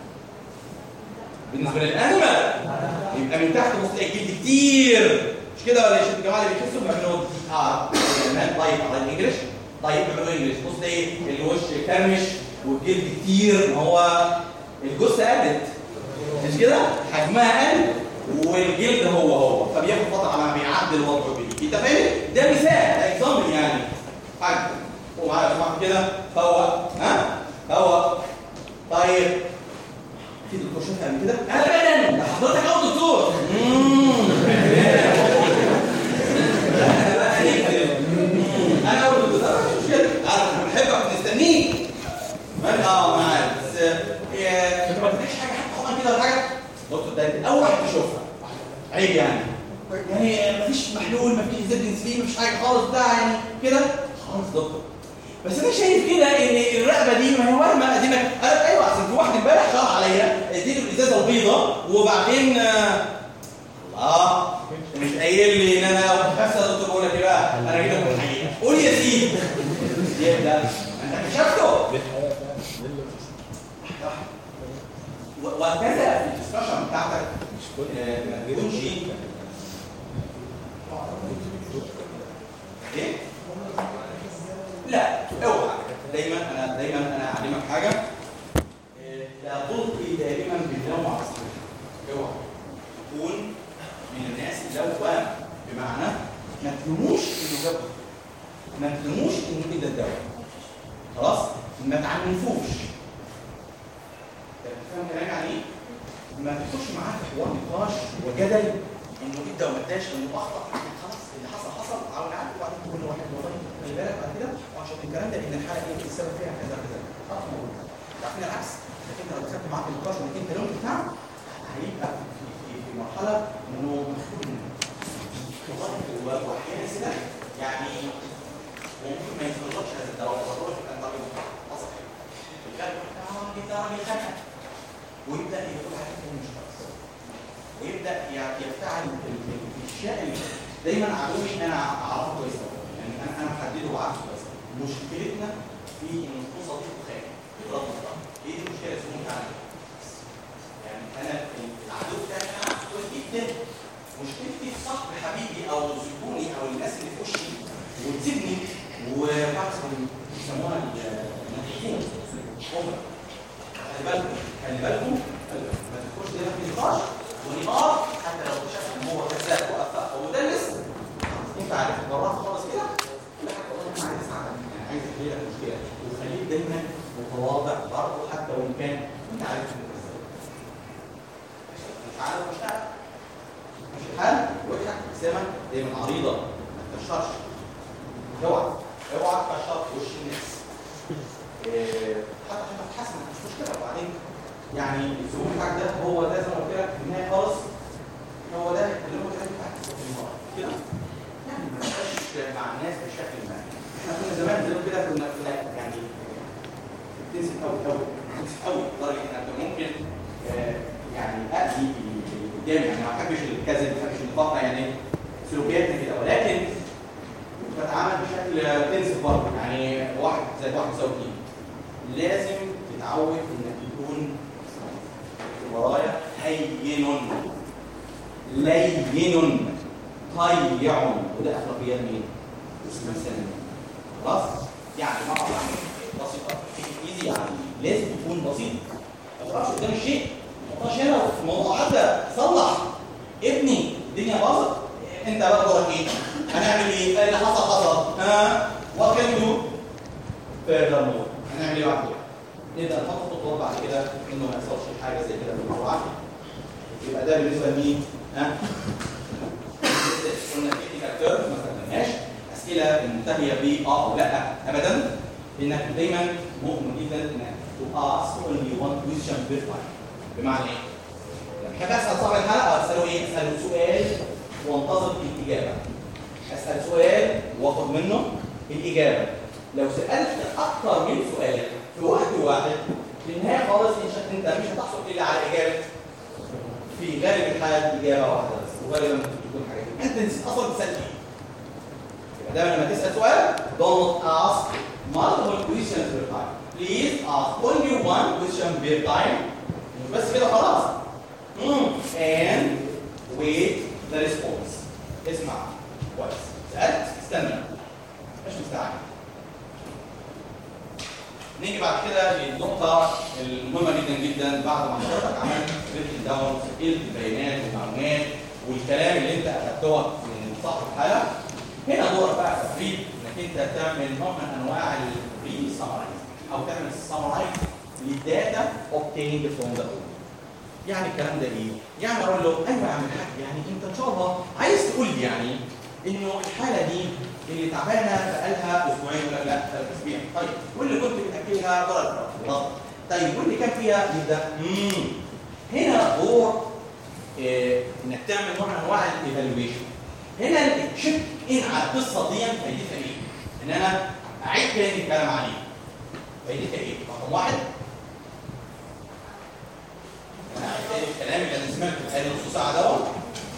بالنسبه للانيمال يبقى من تحت بص تلاقي الجلد كتير مش كده ولا يا شباب الجماعه اللي بيحسوا بيعملوا اه المان طيب على الانجليش طيب بيعملوا انجليش بص تلاقي الوش كرمش والجلد كتير ما هو الجثه قلت مش كده حجمها قل والجلد هو هو فبياخد فتره على ما بيعدل وضعه بيه انت فاهم ده مثال ده اكزامبل يعني حاج ومعايا سمعت كده فوق ها فوق طيب في دكتور شافها قبل كده ابدا ده حضرتك اهو دكتور انا بقى نكذب انا اول دكتور مش كده انا بحبك مستنيك من اه معاك بس آه، انت ما تفتحش حاجه حتى طبعا كده ولا حاجه دكتور ده انت اول واحد تشوفها عيب يعني يعني مفيش محلول مفيش زد نسبي مفيش حاجه خالص بتاع يعني كده خالص دكتور بس انا شايف كده ان الرقبه دي ما هي وهمه دي ما انا ايوه اصل في واحد امبارح شرح عليا اديته الازازه البيضاء وبعدين آه، الله مش قايل لي ان انا بس يا دكتور بقول لك ايه بقى انا كده من الحقيقه قول يا سيدي يبدا انت اكتشفته و- وهكذا في الدسكشن بتاعتك آه، ما تكونش ايه؟ لا اوعى دايما انا دايما انا اعلمك حاجه آه، لا تلقي دائما باللوم على صاحبك اوعى تكون من الناس اللوامه بمعنى ما تلوموش انه جاب ما تلوموش انه كده الدواء خلاص ما تعنفوش فاهم كلامي يعني ايه؟ ما تخش معاه في حوار نقاش وجدل انه ادى وما اداش انه اخطا خلاص اللي حصل حصل او نعرف وبعدين تقول لواحد والله خلي بالك بعد كده وعشان الكلام ده ان الحاله دي السبب فيها كذا كذا خلاص موجود لكن العكس لكن لو دخلت معاه في النقاش انك انت لون بتاعه هيبقى في, في, في مرحله انه مخلوق منه واحيانا كده يعني ممكن ما يتفرجش هذا الدواء ما يتفرجش كان راجل نصح الكلام اه انت راجل خنق ويبدا يقول حاجه مش خالص ويبدا ي- يفتعل ال- ال- الاشياء اللي دايما عدوي انا اعرفه كويس قوي يعني انا انا محدده وعارفه كويس قوي. مشكلتنا في ان نكون صديق وخاين بغض النظر ايه دي المشكله اسمها تعالى يعني انا العدو بتاعي انا عارفه كويس جدا مشكلتي في صاحب حبيبي او زبوني او الناس اللي في وشي وتسيبني وبعض يسموها المنحين هم خلي بالكم خلي بالكم خلي بالكم. ما تدخلش دايما في نقاش ونقاش حتى لو اكتشفت ان هو كذاب واخطا او مدلس انت عارف براه خالص كده لا حاجه والله انا عايز اساعدك يعني عايز احل لك المشكله وخليك دايما متواضع برضه حتى وان كان انت عارف انه كذاب مش عارف مش عارف مش الحال واضحك ابتسامه دايما عريضه ما تكشرش اوعى اوعى تكشر في وش الناس إيه، حتى عشان تتحسن مش مشكله وبعدين يعني الزبون بتاعك ده هو ده زي ما قلت لك في النهايه خالص هو ده اللي هو الحاجه بتاعتك في المرة. كده يعني ما تبقاش مع الناس بشكل ما احنا كنا زمان زي ما كده كنا كنا يعني تنسى قوي قوي تنسى قوي لدرجه ان انت ممكن آه، يعني اذي اللي قدامي يعني ما بحبش الكذب ما بحبش النفاق يعني سلوكياتنا كده ولكن بتعامل بشكل تنسف برضه يعني واحد زائد واحد يساوي اثنين لازم تتعود انك تكون ورايا هين لين طيع وده اخلاقيات مين؟ مثلا خلاص يعني ما بسيطه ايزي يعني لازم تكون بسيط ما تقعدش قدام الشيء ما تقعدش هنا في الموضوع عدى صلح ابني الدنيا باظت انت بقى دورك ايه؟ هنعمل ايه؟ اللي حصل حصل ها وات كان يو فيرذر مور هنعمل ايه بعد كده؟ نبدا نحط خطوات بعد كده انه ما يحصلش حاجه زي كده في الموضوع يبقى ده بالنسبه لمين؟ ها؟ قلنا كريتيكال تيرم ما استخدمناش اسئله منتهيه ب اه او لا ابدا انك دايما مؤمن جدا انك تو اسك only one question per time بمعنى ايه؟ لما بحب اسال صاحب الحلقه اساله ايه؟ اساله سؤال وانتظر الاجابه اسال سؤال واخد منه الاجابه لو سالت اكثر من سؤال في وقت واحد في النهايه خالص إنش- انت مش هتحصل الا على اجابه في غالب الحالات اجابه واحده بس وغالبا ممكن تكون حاجه انت نسيت اصلا تسال ايه يبقى دايما لما تسال سؤال don't ask multiple questions per time please ask only one question per time مش بس كده خلاص مم. and wait the response اسمع كويس سالت استنى مش مستعجل نيجي بعد كده للنقطة المهمة جدا جدا بعد ما حضرتك عملت بريك داون سجلت البيانات والمعلومات والكلام اللي انت اخدته من صاحب الحالة هنا دورك بقى في التفريد انك انت تعمل نوع من انواع الري سمرايز او تعمل سمرايز للداتا obtained from the audio. يعني الكلام ده ايه؟ يعني اقول له ايوه يا عم الحاج يعني انت ان شاء الله عايز تقول لي يعني انه الحاله دي اللي تعبانه بقالها اسبوعين ولا لا ثلاث اسابيع طيب واللي كنت بتاكلها ضرب خلاص طيب واللي كان فيها يبدا امم هنا دور إيه انك تعمل نوع من انواع الايفالويشن هنا التشيك ان على القصه دي فايدتها ايه؟ ان انا اعيد تاني الكلام عليه فايدتها ايه؟ رقم واحد انا اعيد تاني الكلام اللي انا سمعته بقالي نص ساعه دوت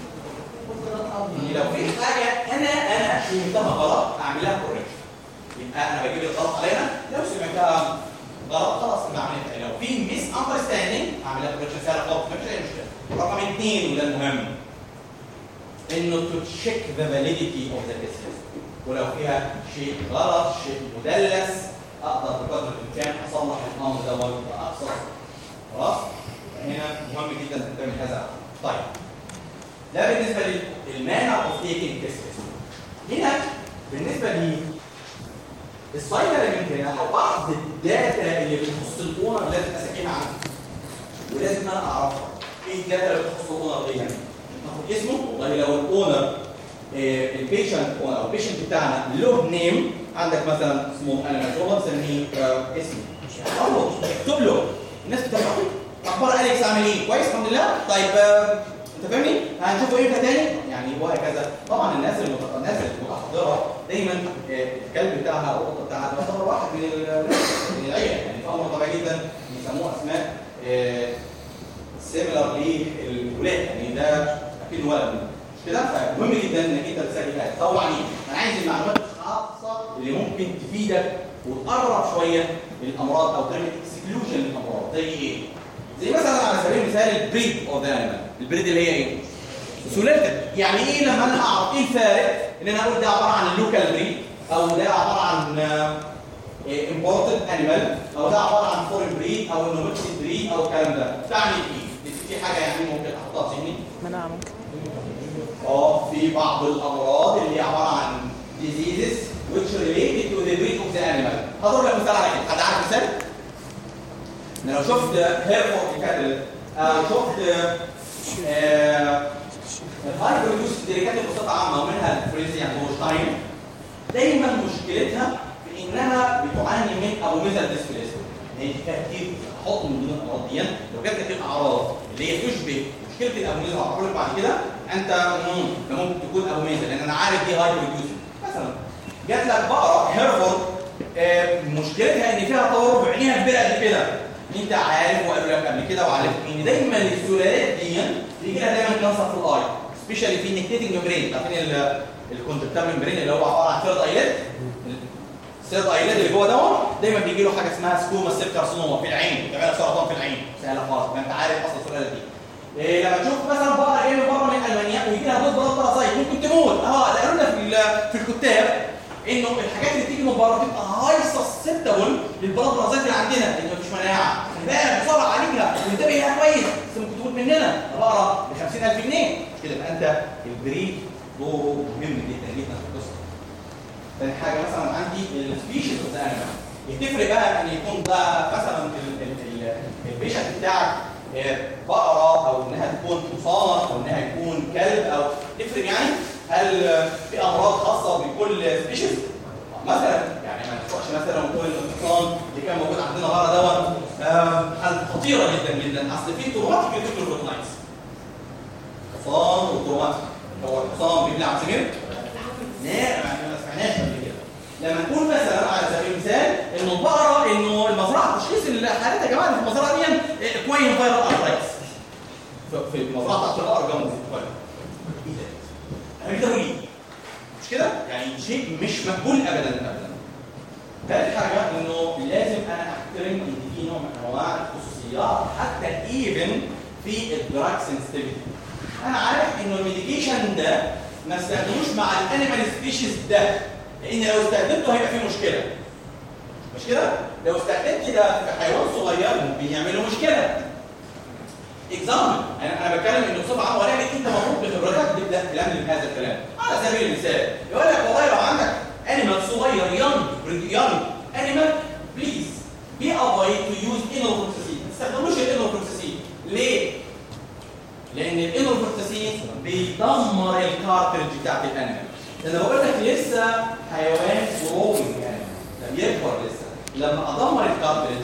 ان لو في حاجه انا انا فهمتها غلط اعملها كوريكشن يبقى انا بجيب الغلط علينا لو سمعتها غلط خلاص يبقى اعملها لو في ميس اندرستاندينج اعملها كوريكشن سهله خالص مفيش اي مشكله رقم اثنين وده المهم انه تو تشيك ذا فاليديتي اوف ذا بيزنس ولو فيها شيء غلط شيء مدلس اقدر بقدر الامكان اصلح الامر ده واقصر خلاص هنا مهم جدا ان تعمل هذا طيب ده بالنسبه للمانع اوف تيكينج تيست هنا بالنسبه لي السايد اليمنت هنا او بعض الداتا اللي بتخص الاونر لازم اسكنها عنها ولازم انا اعرفها ايه الداتا اللي بتخص الاونر دي يعني ناخد اسمه والله لو الاونر البيشنت او البيشنت بتاعنا له نيم عندك مثلا اسمه انا مسؤول بسميه اسمه اهو اكتب له الناس بتعرف اخبار اليكس عامل ايه كويس الحمد لله طيب آه، انت فاهمني هنشوفه امتى تاني يعني وهكذا طبعا الناس المت- الناس المتحضره دايما آه، الكلب بتاعها او القطه بتاعها يعتبر واحد من ال- من العيله يعني فامر طبيعي جدا بيسموه اسماء سيميلر للولاد يعني ده اكيد ولد مش كده فمهم جدا انك انت تسجل هذا طبعا ايه انا عايز المعلومات الخاصه اللي ممكن تفيدك وتقرب شويه للامراض او تعمل اكسكلوجن للامراض زي ايه؟ زي مثلا على سبيل المثال البريد اوف ذا انيمال البريد اللي هي ايه؟ سلالتك يعني ايه لما انا اعرف ايه الفارق ان انا اقول ده عباره عن اللوكال بريد او ده عباره عن امبورتد انيمال او ده عباره عن فورين بريد او انه ميكسد بريد او الكلام ده تعمل ايه؟ في حاجه يعني ممكن احطها في ذهني مناعة ممكن اه في بعض الامراض اللي هي عباره عن diseases which related to the breed of the animal هضرب لك مثال على كده حد عارف مثال؟ ان لو شفت هيرفورد كاتل او شفت الهاي بروديوس ديريكات بصفه عامه ومنها الفريزيان هولشتاين دايما مشكلتها في انها بتعاني من ابو ميزل ديسبليسيا هي فيها كتير احط من ضمن الامراض دي لو جات لك الاعراض اللي هي تشبه مشكله الابو ميزل هقول لك بعد كده انت مم، ده ممكن تكون ابو ميزل لان انا عارف دي هاي بروديوس مثلا جات لك بقره هيرفورد آه، مشكلتها ان فيها تورم عينيها كبيره قد كده انت عارف وقالوا لك قبل كده وعارف ان دايما السلالات دي بيجي لها دايما كانسر في الاي سبيشالي في النكتيتنج ممبرين عارفين الكونتكتال ممبرين اللي هو عباره عن ثيرد ايلت الثيرد ايلت اللي جوه دوت دايما بيجي له حاجه اسمها سكوما سيل كارسينوما في العين بتعمل سرطان في العين سهله خالص ما انت عارف اصل السلاله دي إيه لما تشوف مثلا بقره جايه من بره من المانيا ويجي لها دوز بلاد بارازايت ممكن تموت اه ده قالوا لنا في ال- في الكتاب انه الحاجات اللي بتيجي من بره بتبقى هاي سسبتبل للبلاد بارازايت اللي عندنا لان مفيش مناعه خلي بسرعه عالجها وانتبه ليها كويس بس ممكن تموت مننا بقره ب 50000 جنيه مش كده يبقى انت البريد دوره مهم جدا جدا في القصه تاني حاجه مثلا عندي السبيشيز اوف ذا انيمال يتفرق بقى ان يكون ده مثلا ال- ال- ال- البيشنت بتاعك آه، بقره او انها تكون حصان او انها يكون كلب او تفرق يعني هل آه، في امراض خاصه بكل سبيشيز مثلا يعني ما نقولش مثلا ونقول ان الحصان اللي كان موجود عندنا بره دوت آه، حالة خطيره جدا جدا اصل في تروماتيك ريتيكولوروتنايتس حصان وتروماتيك هو الحصان بيبلع سمير لا ما سمعناش قبل كده لما نقول مثلا على سبيل المثال انه البقره انه المزرعه تشخيص الحالات يا جماعه اللي في المزرعه دي إيه، كوين فايرال ارترايتس في المزرعه بتاعت البقر جنب الكوين ايه ده؟ انا كده مريض مش كده؟ يعني شيء مش مقبول ابدا ابدا ثالث حاجه انه لازم انا احترم ان في نوع من انواع الخصوصيات حتى ايفن في الدراج سنسيتيفيتي انا عارف انه الميديكيشن ده ما استخدموش مع الانيمال سبيشيز ده لان لو استخدمته هيبقى فيه مشكله مش كده لو استخدمت ده في حيوان صغير ممكن يعمل له مشكله اكزامبل انا انا بتكلم انه بصفه عامه ولكن انت المفروض بخبرتك تبدا تلملم هذا الكلام على سبيل المثال يقول لك والله لو عندك انيمال صغير يونج يونج انيمال بليز بي افويد تو يوز انوفلوكساسين ما تستخدموش الانوفلوكساسين ليه؟ لان الانوفلوكساسين بيدمر الكارتريج بتاعت الانيمال انا بقول لك لسه حيوان جروينج يعني ده بيكبر لسه لما ادمر الكارتريج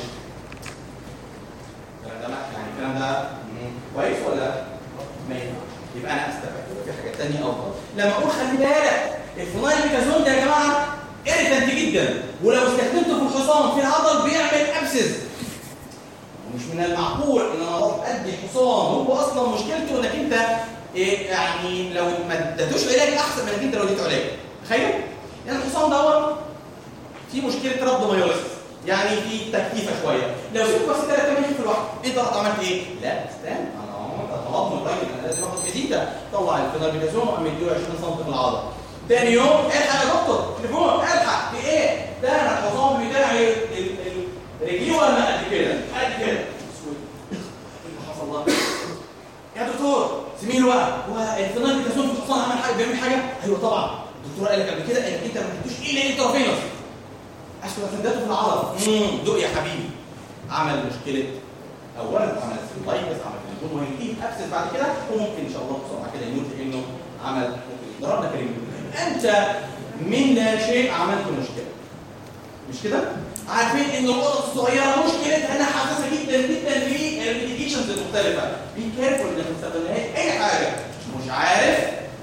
الكلام ده يعني الكلام ده كويس ولا ما ينفعش يبقى انا استبعد في حاجات ثانيه افضل لما اقول خلي بالك الفلاي ميكازون ده يا جماعه irritant جدا ولو استخدمته في الحصان في العضل بيعمل ابسس ومش من المعقول ان انا اروح ادي حصان هو اصلا مشكلته انك انت إيه يعني لو ما اديتوش علاج احسن من انك انت لو اديته علاج تخيل يعني الحصان دوت في مشكله رد مايوسيس يعني في تكتيفه شويه لو سبت بس ثلاث ايام في الواحد انت رحت عملت ايه؟ لا استنى انا عملت طلبت من الراجل انا لازم اخد فيزيتا طلع الفينالبيتازون وقام مديله 20 سم في العضله تاني يوم الحق يا دكتور تليفون الحق في ايه؟ ده انا الحصان بتاعي ال- ال- رجليه ولا قد كده؟ قد كده اسود ايه اللي حصل ده؟ يا دكتور زميله بقى هو الفينالبيتازون في الحصان عمل حاجه بيعمل حاجه؟ ايوه طبعا الدكتور قال لك قبل كده انك انت ما تدوش الا الانترافينوس اسكولانداته في العضله امم دوق يا حبيبي عمل مشكله اولا عمل سيلايتس عمل تليفون وهيجيب ابسس بعد كده وممكن ان شاء الله بسرعه كده يموت لانه عمل ممكن ضربنا كريم انت من لا شيء عملت مشكله مش كده؟ عارفين ان القطط الصغيره مشكلتها انها حساسه جدا جدا للميديكيشنز المختلفه بي كيرفول انك ما تستخدمهاش اي حاجه مش عارف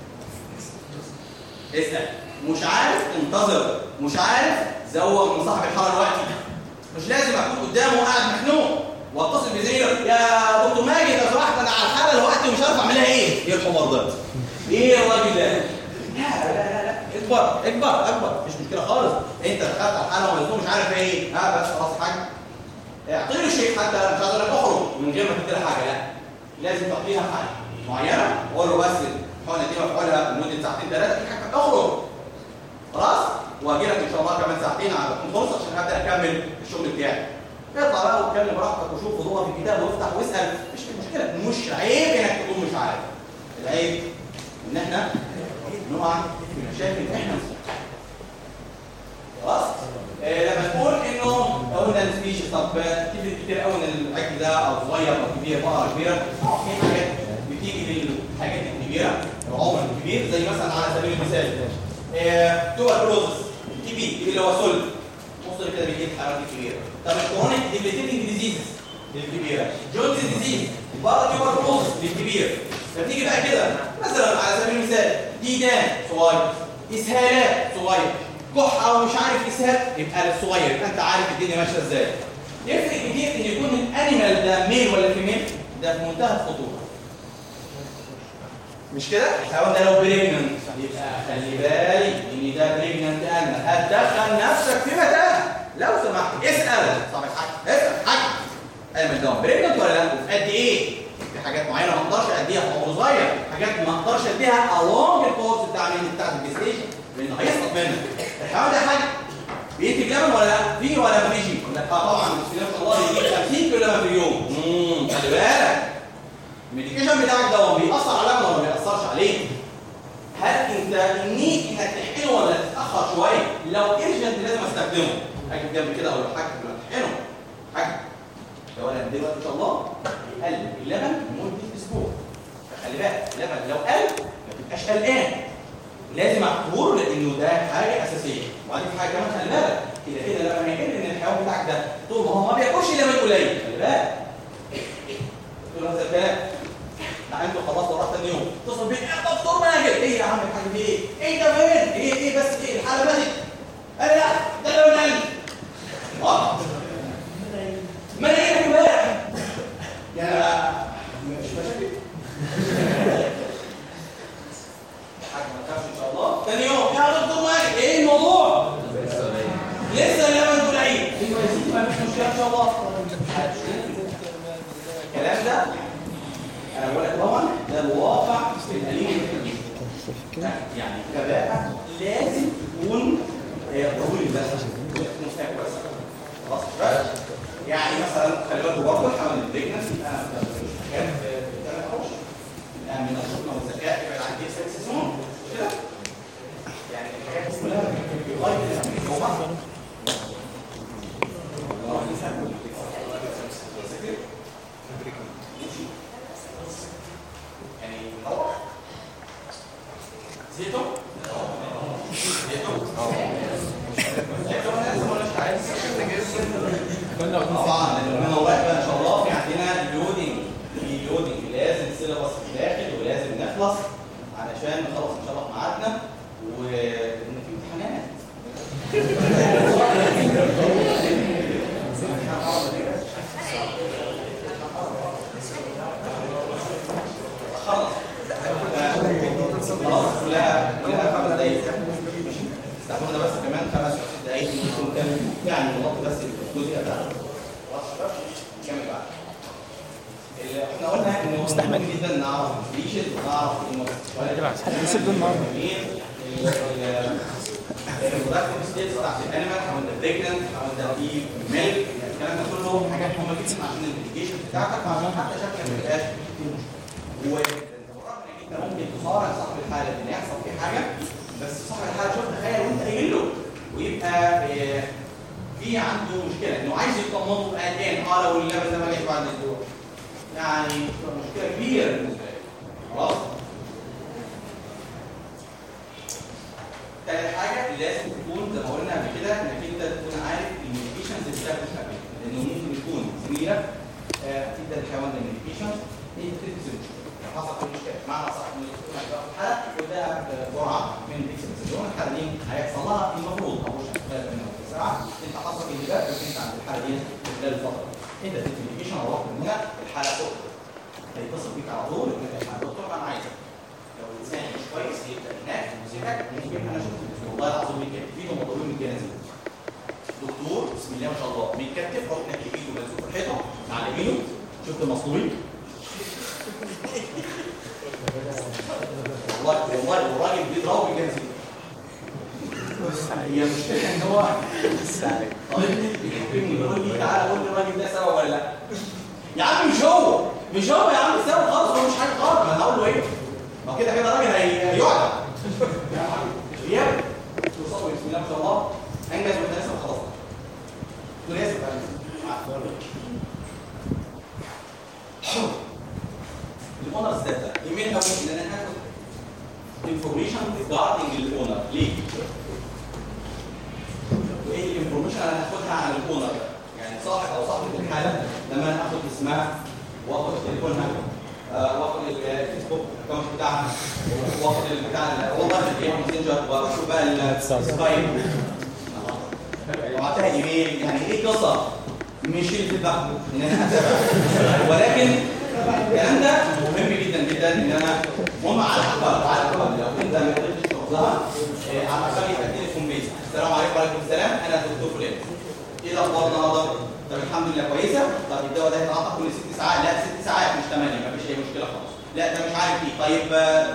اسال مش عارف انتظر مش عارف زوق من صاحب الحاره دلوقتي مش لازم اكون قدامه وقاعد مخنوق واتصل بزميله يا دكتور ماجد لو سمحت انا على الحاله دلوقتي ومش عارف اعملها ايه ايه الحمار ده ايه الراجل ده لا لا لا لا اكبر اكبر اكبر مش مشكله خالص انت دخلت على الحاله ومزنوق مش عارف ايه ها بس خلاص حاجه اعطي له شيء حتى مش عايز اقول لك اخرج من غير ما تدي له حاجه لا لازم تعطيها حاجه معينه وقول له بس الحقنه دي مفعولها لمده ساعتين ثلاثه في حاجه اخرج خلاص واجي لك ان شاء الله كمان ساعتين على تكون فرصه عشان ابدا اكمل الشغل بتاعي اطلع بقى واتكلم براحتك وشوف وضوء في الكتاب وافتح واسال مش مشكله مش عيب انك تكون مش عارف العيب ان احنا نقع في مشاكل احنا نصيبها. خلاص آه لما تقول انه لو قلنا السبيشيز طب كتير كتير قوي ان العجل ده او صغير او كبير بقره كبيره آه، في حاجات بتيجي للحاجات الكبيره العمر الكبير زي مثلا على سبيل المثال آه توبركلوزس تي بي اللي هو سل مصر كده بيجيب حالات كبيره طب الكرونيك ديبليتينج ديزيز الكبيره جونز ديزيز بقى توبركلوزس الكبير فتيجي بقى كده مثلا على سبيل المثال ديدان صغير اسهالات صغير كحه ومش عارف اسهال يبقى الصغير يبقى انت عارف الدنيا ماشيه ازاي يفرق كتير ان يكون الانيمال ده ميل ولا فيميل ده في منتهى الخطوره مش كده؟ الحيوان ده لو بريجننت يبقى خلي بالي ان ده بريجننت انا هتدخل نفسك في متاهه لو سمحت اسال صاحب الحاج اسال حاج انا ده بريجننت ولا لا؟ وفي قد ايه؟ في حاجات معينه ما اقدرش اديها في عمر صغير، حاجات ما اقدرش اديها along الكورس بتاع مين بتاع الجستيشن لانه هيسقط منك. الحيوان ده حاجه بينتج لبن ولا لا؟ فيه ولا ما فيش؟ يقول لك اه طبعا بسم الله ما شاء الله بيجيب 50 كيلو لبن في اليوم. امم خلي بالك الميديكيشن بتاعك ده هو بيأثر على ولا ما بيأثرش عليه؟ هل انت النيد انك تحقنه ولا تتأخر شويه؟ لو ايرجنت لازم استخدمه. حاجه جنب كده او حاجه قبل ما تحقنه. حاجه لو انا دلوقتي ان شاء الله يقلل اللبن لمده اسبوع. فخلي بالك اللبن لو قل ما تبقاش قلقان. لازم احضره لانه ده حاجه اساسيه. وبعدين في حاجه كمان خلي بالك كده كده لما هيقل ان الحيوان بتاعك ده طول ما هو ما بياكلش لبن قليل خلي بالك. تقول هذا الكلام لا انتوا خلاص ورحت تاني يوم اتصل بيك يا دكتور ماجد ايه يا عم الحاج في ايه؟ ايه ده فين؟ ايه ايه بس ايه الحاله ماتت؟ قال لي لا ده لو نايم اه ما انا ايه امبارح يا مش مشاكل حاجه ما تخافش ان شاء الله تاني يوم يا دكتور ماجد ايه الموضوع؟ لسه اللبن طول عيد ايوه يا سيدي ما فيش مشكله ان شاء الله الكلام ده انا بقول لك طبعا ده الواقع في القليل يعني كباءة لازم تكون ضروري بس مستقبل بس خلاص بس يعني مثلا خلي بالكم برضه حمل البريجنسي انا كان بتعمل حوش الان من الشغل والذكاء يبعد عن جيب ست سنون كده يعني الحاجات دي كلها بتغير الجمعه يعني نروح زيتو زيتو طبعا من الله بقى ان شاء الله في عندنا لودنج في لودنج لازم السيلابس في الاخر ولازم نخلص علشان نخلص ان شاء الله في ميعادنا وان في امتحانات كمل بقى ال- احنا قلنا انه مستحمل. مهم جدا نعرف السبيشيز ونعرف انه حد يسيب له النهارده. البرودكتيف ستيتس بتاعت الانيمال او انت بريجننت او انت في ميلك الكلام ده كله حاجات مهمه جدا عشان الانفستيجيشن بتاعتك وعشان حتى شكلك ما يبقاش وبالرغم انك انت ممكن تصارع صاحب الحاله ان يحصل فيه حاجه بس صاحب الحاله شوف تخيل وانت قايل له ويبقى آه، في عنده مشكله انه عايز يطمنه قلقان اه لو اللبن ده ما جاش بعد اسبوع يعني تبقى مشكله كبيره بالنسبه له خلاص تالت حاجة لازم تكون زي ما قلنا قبل كده انك انت تكون عارف الميديكيشنز اللي بتاخد قبل لانه ممكن يكون زميلك آه، تبدا الحيوان ده الميديكيشنز انت تكتب لو حصل في مشكلة معنى صح ان تكون عندك حالة وده آه، جرعة من ديكسبسيدون الحالة دي هيحصل لها المفروض او مش خلال من ساعة انت حصل انتباه بس انت عند الحالة دي خلال الفترة انت تكتب الميديكيشن او رحت من هنا الحالة فوق هيتصل بيك على طول يقول لك يا دكتور انا عايزك لو الانسان مش كويس يبدا هناك يمسكك ممكن انا شفت والله العظيم بيتكتف في مطلوبين من الجنازه دكتور بسم الله ما شاء الله بيتكتف حطنا ايده ملزوق في الحيطه على ايده شفت المصلوبين والله والله والراجل بيضربه بالجنازه هي المشكله ان هو طالبني بيكلمني بيقول لي تعالى قول لي الراجل ده سوا ولا لا يا عم مش هو مش هو يا عم سوا خالص هو مش حاجه خالص ما انا هقول له ايه ما كده كده الراجل هي- هيعدم غياب تصور بسم الله ما شاء الله انجز وتناسب خلاص تناسب الاونر ذات يمين قوي ان انا هاخد انفورميشن ريجاردنج الاونر ليه؟ وايه الانفورميشن اللي انا هاخدها عن الاونر ده؟ يعني صاحب او صاحبه الحاله لما انا اخد اسمها واخد تليفونها آه، واخد الفيسبوك اكونت بتاعها واخد البتاع والله الجيم ماسنجر واشوف بقى السكايب وبعتها ايميل يعني ايه قصه مش الفيدباك ان انا أتابع. ولكن الكلام ده مهم جدا جدا ان انا هم على الاقل على الاقل لو انت ما قدرتش توصلها آه، على الاقل يبقى تليفون بيز السلام عليكم وعليكم السلام انا الدكتور فلان ايه الاخبار النهارده؟ طب الحمد لله كويسه طب الدواء ده هيتعاطى كل ست ساعات لا ست ساعات مش ثمانيه مفيش اي مشكله خالص لا ده مش عارف ايه طيب آه،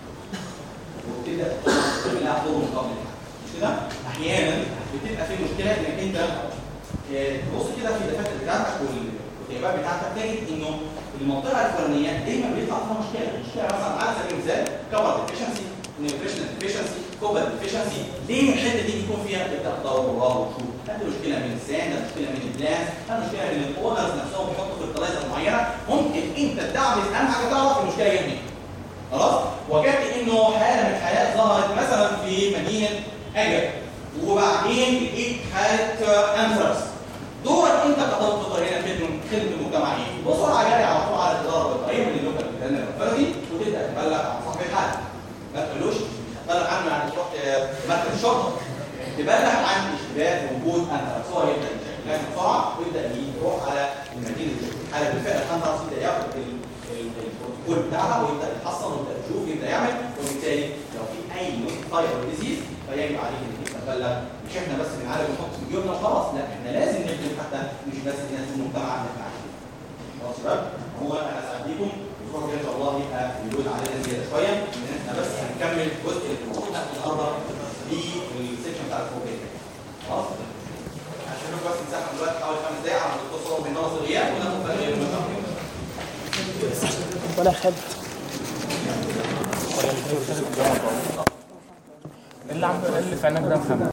وبتبدا تعمل لها دور مقابل مش كده؟ احيانا بتبقى في مشكله انك انت آه، تبص كده في الدفاتر بتاعتك والكتابات بتاعتك تجد انه المنطقه الفلانيه دايما بيطلع فيها مشكله مشكله مثلا على سبيل المثال كفر ديفيشنسي نيوتريشنال ديفيشنسي كوبر ديفيشنسي ليه الحته دي بيكون فيها تبدا تدور وراه وتشوف هل دي مشكله من السان هل مشكله من البلانس هل مشكله من الاونرز نفسهم بيحطوا فرتلايزر معينه ممكن انت تدعبس اهم حاجه تعرف المشكله جايه منين خلاص وجدت انه حاله من الحالات ظهرت مثلا في مدينه اجل وبعدين لقيت حاله انثراكس دورك انت كطبيب بيطري هنا خدمه خدمه المجتمع ايه؟ بسرعه جري على طول على الاداره البيطريه من اللوكال فيترنري البلدي وتبدا تبلغ عن صاحب الحاله ما تقولوش تبلغ عنه يعني تروح آه، مركز الشرطه تبلغ عن اشتباه وجود انثراكس هو يبدا يشكلها بسرعه ويبدا يروح على المدينه دي الحاله بالفعل الانثراكس يبدا ياخد ال- ال- البروتوكول بتاعها ويبدا يحصل ويبدا يشوف يبدا يعمل وبالتالي لو في اي نوتيفاير ديزيز فيجب عليك انك انت تبلغ مش احنا بس بنعالج ونحط في جيوبنا وخلاص لا احنا لازم نخدم حتى مش بس الناس في المجتمع اللي احنا عايشين خلاص يا شباب هو انا سعيد بيكم الاسبوع الجاي ان شاء الله يبقى اللود علينا زياده شويه ان احنا بس هنكمل الجزء اللي المفروض ناخده النهارده في السيكشن بتاع الفوقيه خلاص عشان بس نسحب دلوقتي حوالي خمس دقايق على الدكتور صلاح بن ناصر غياب وناخد بقى المشروع ولا خد اللي عم اللي في عينك ده محمد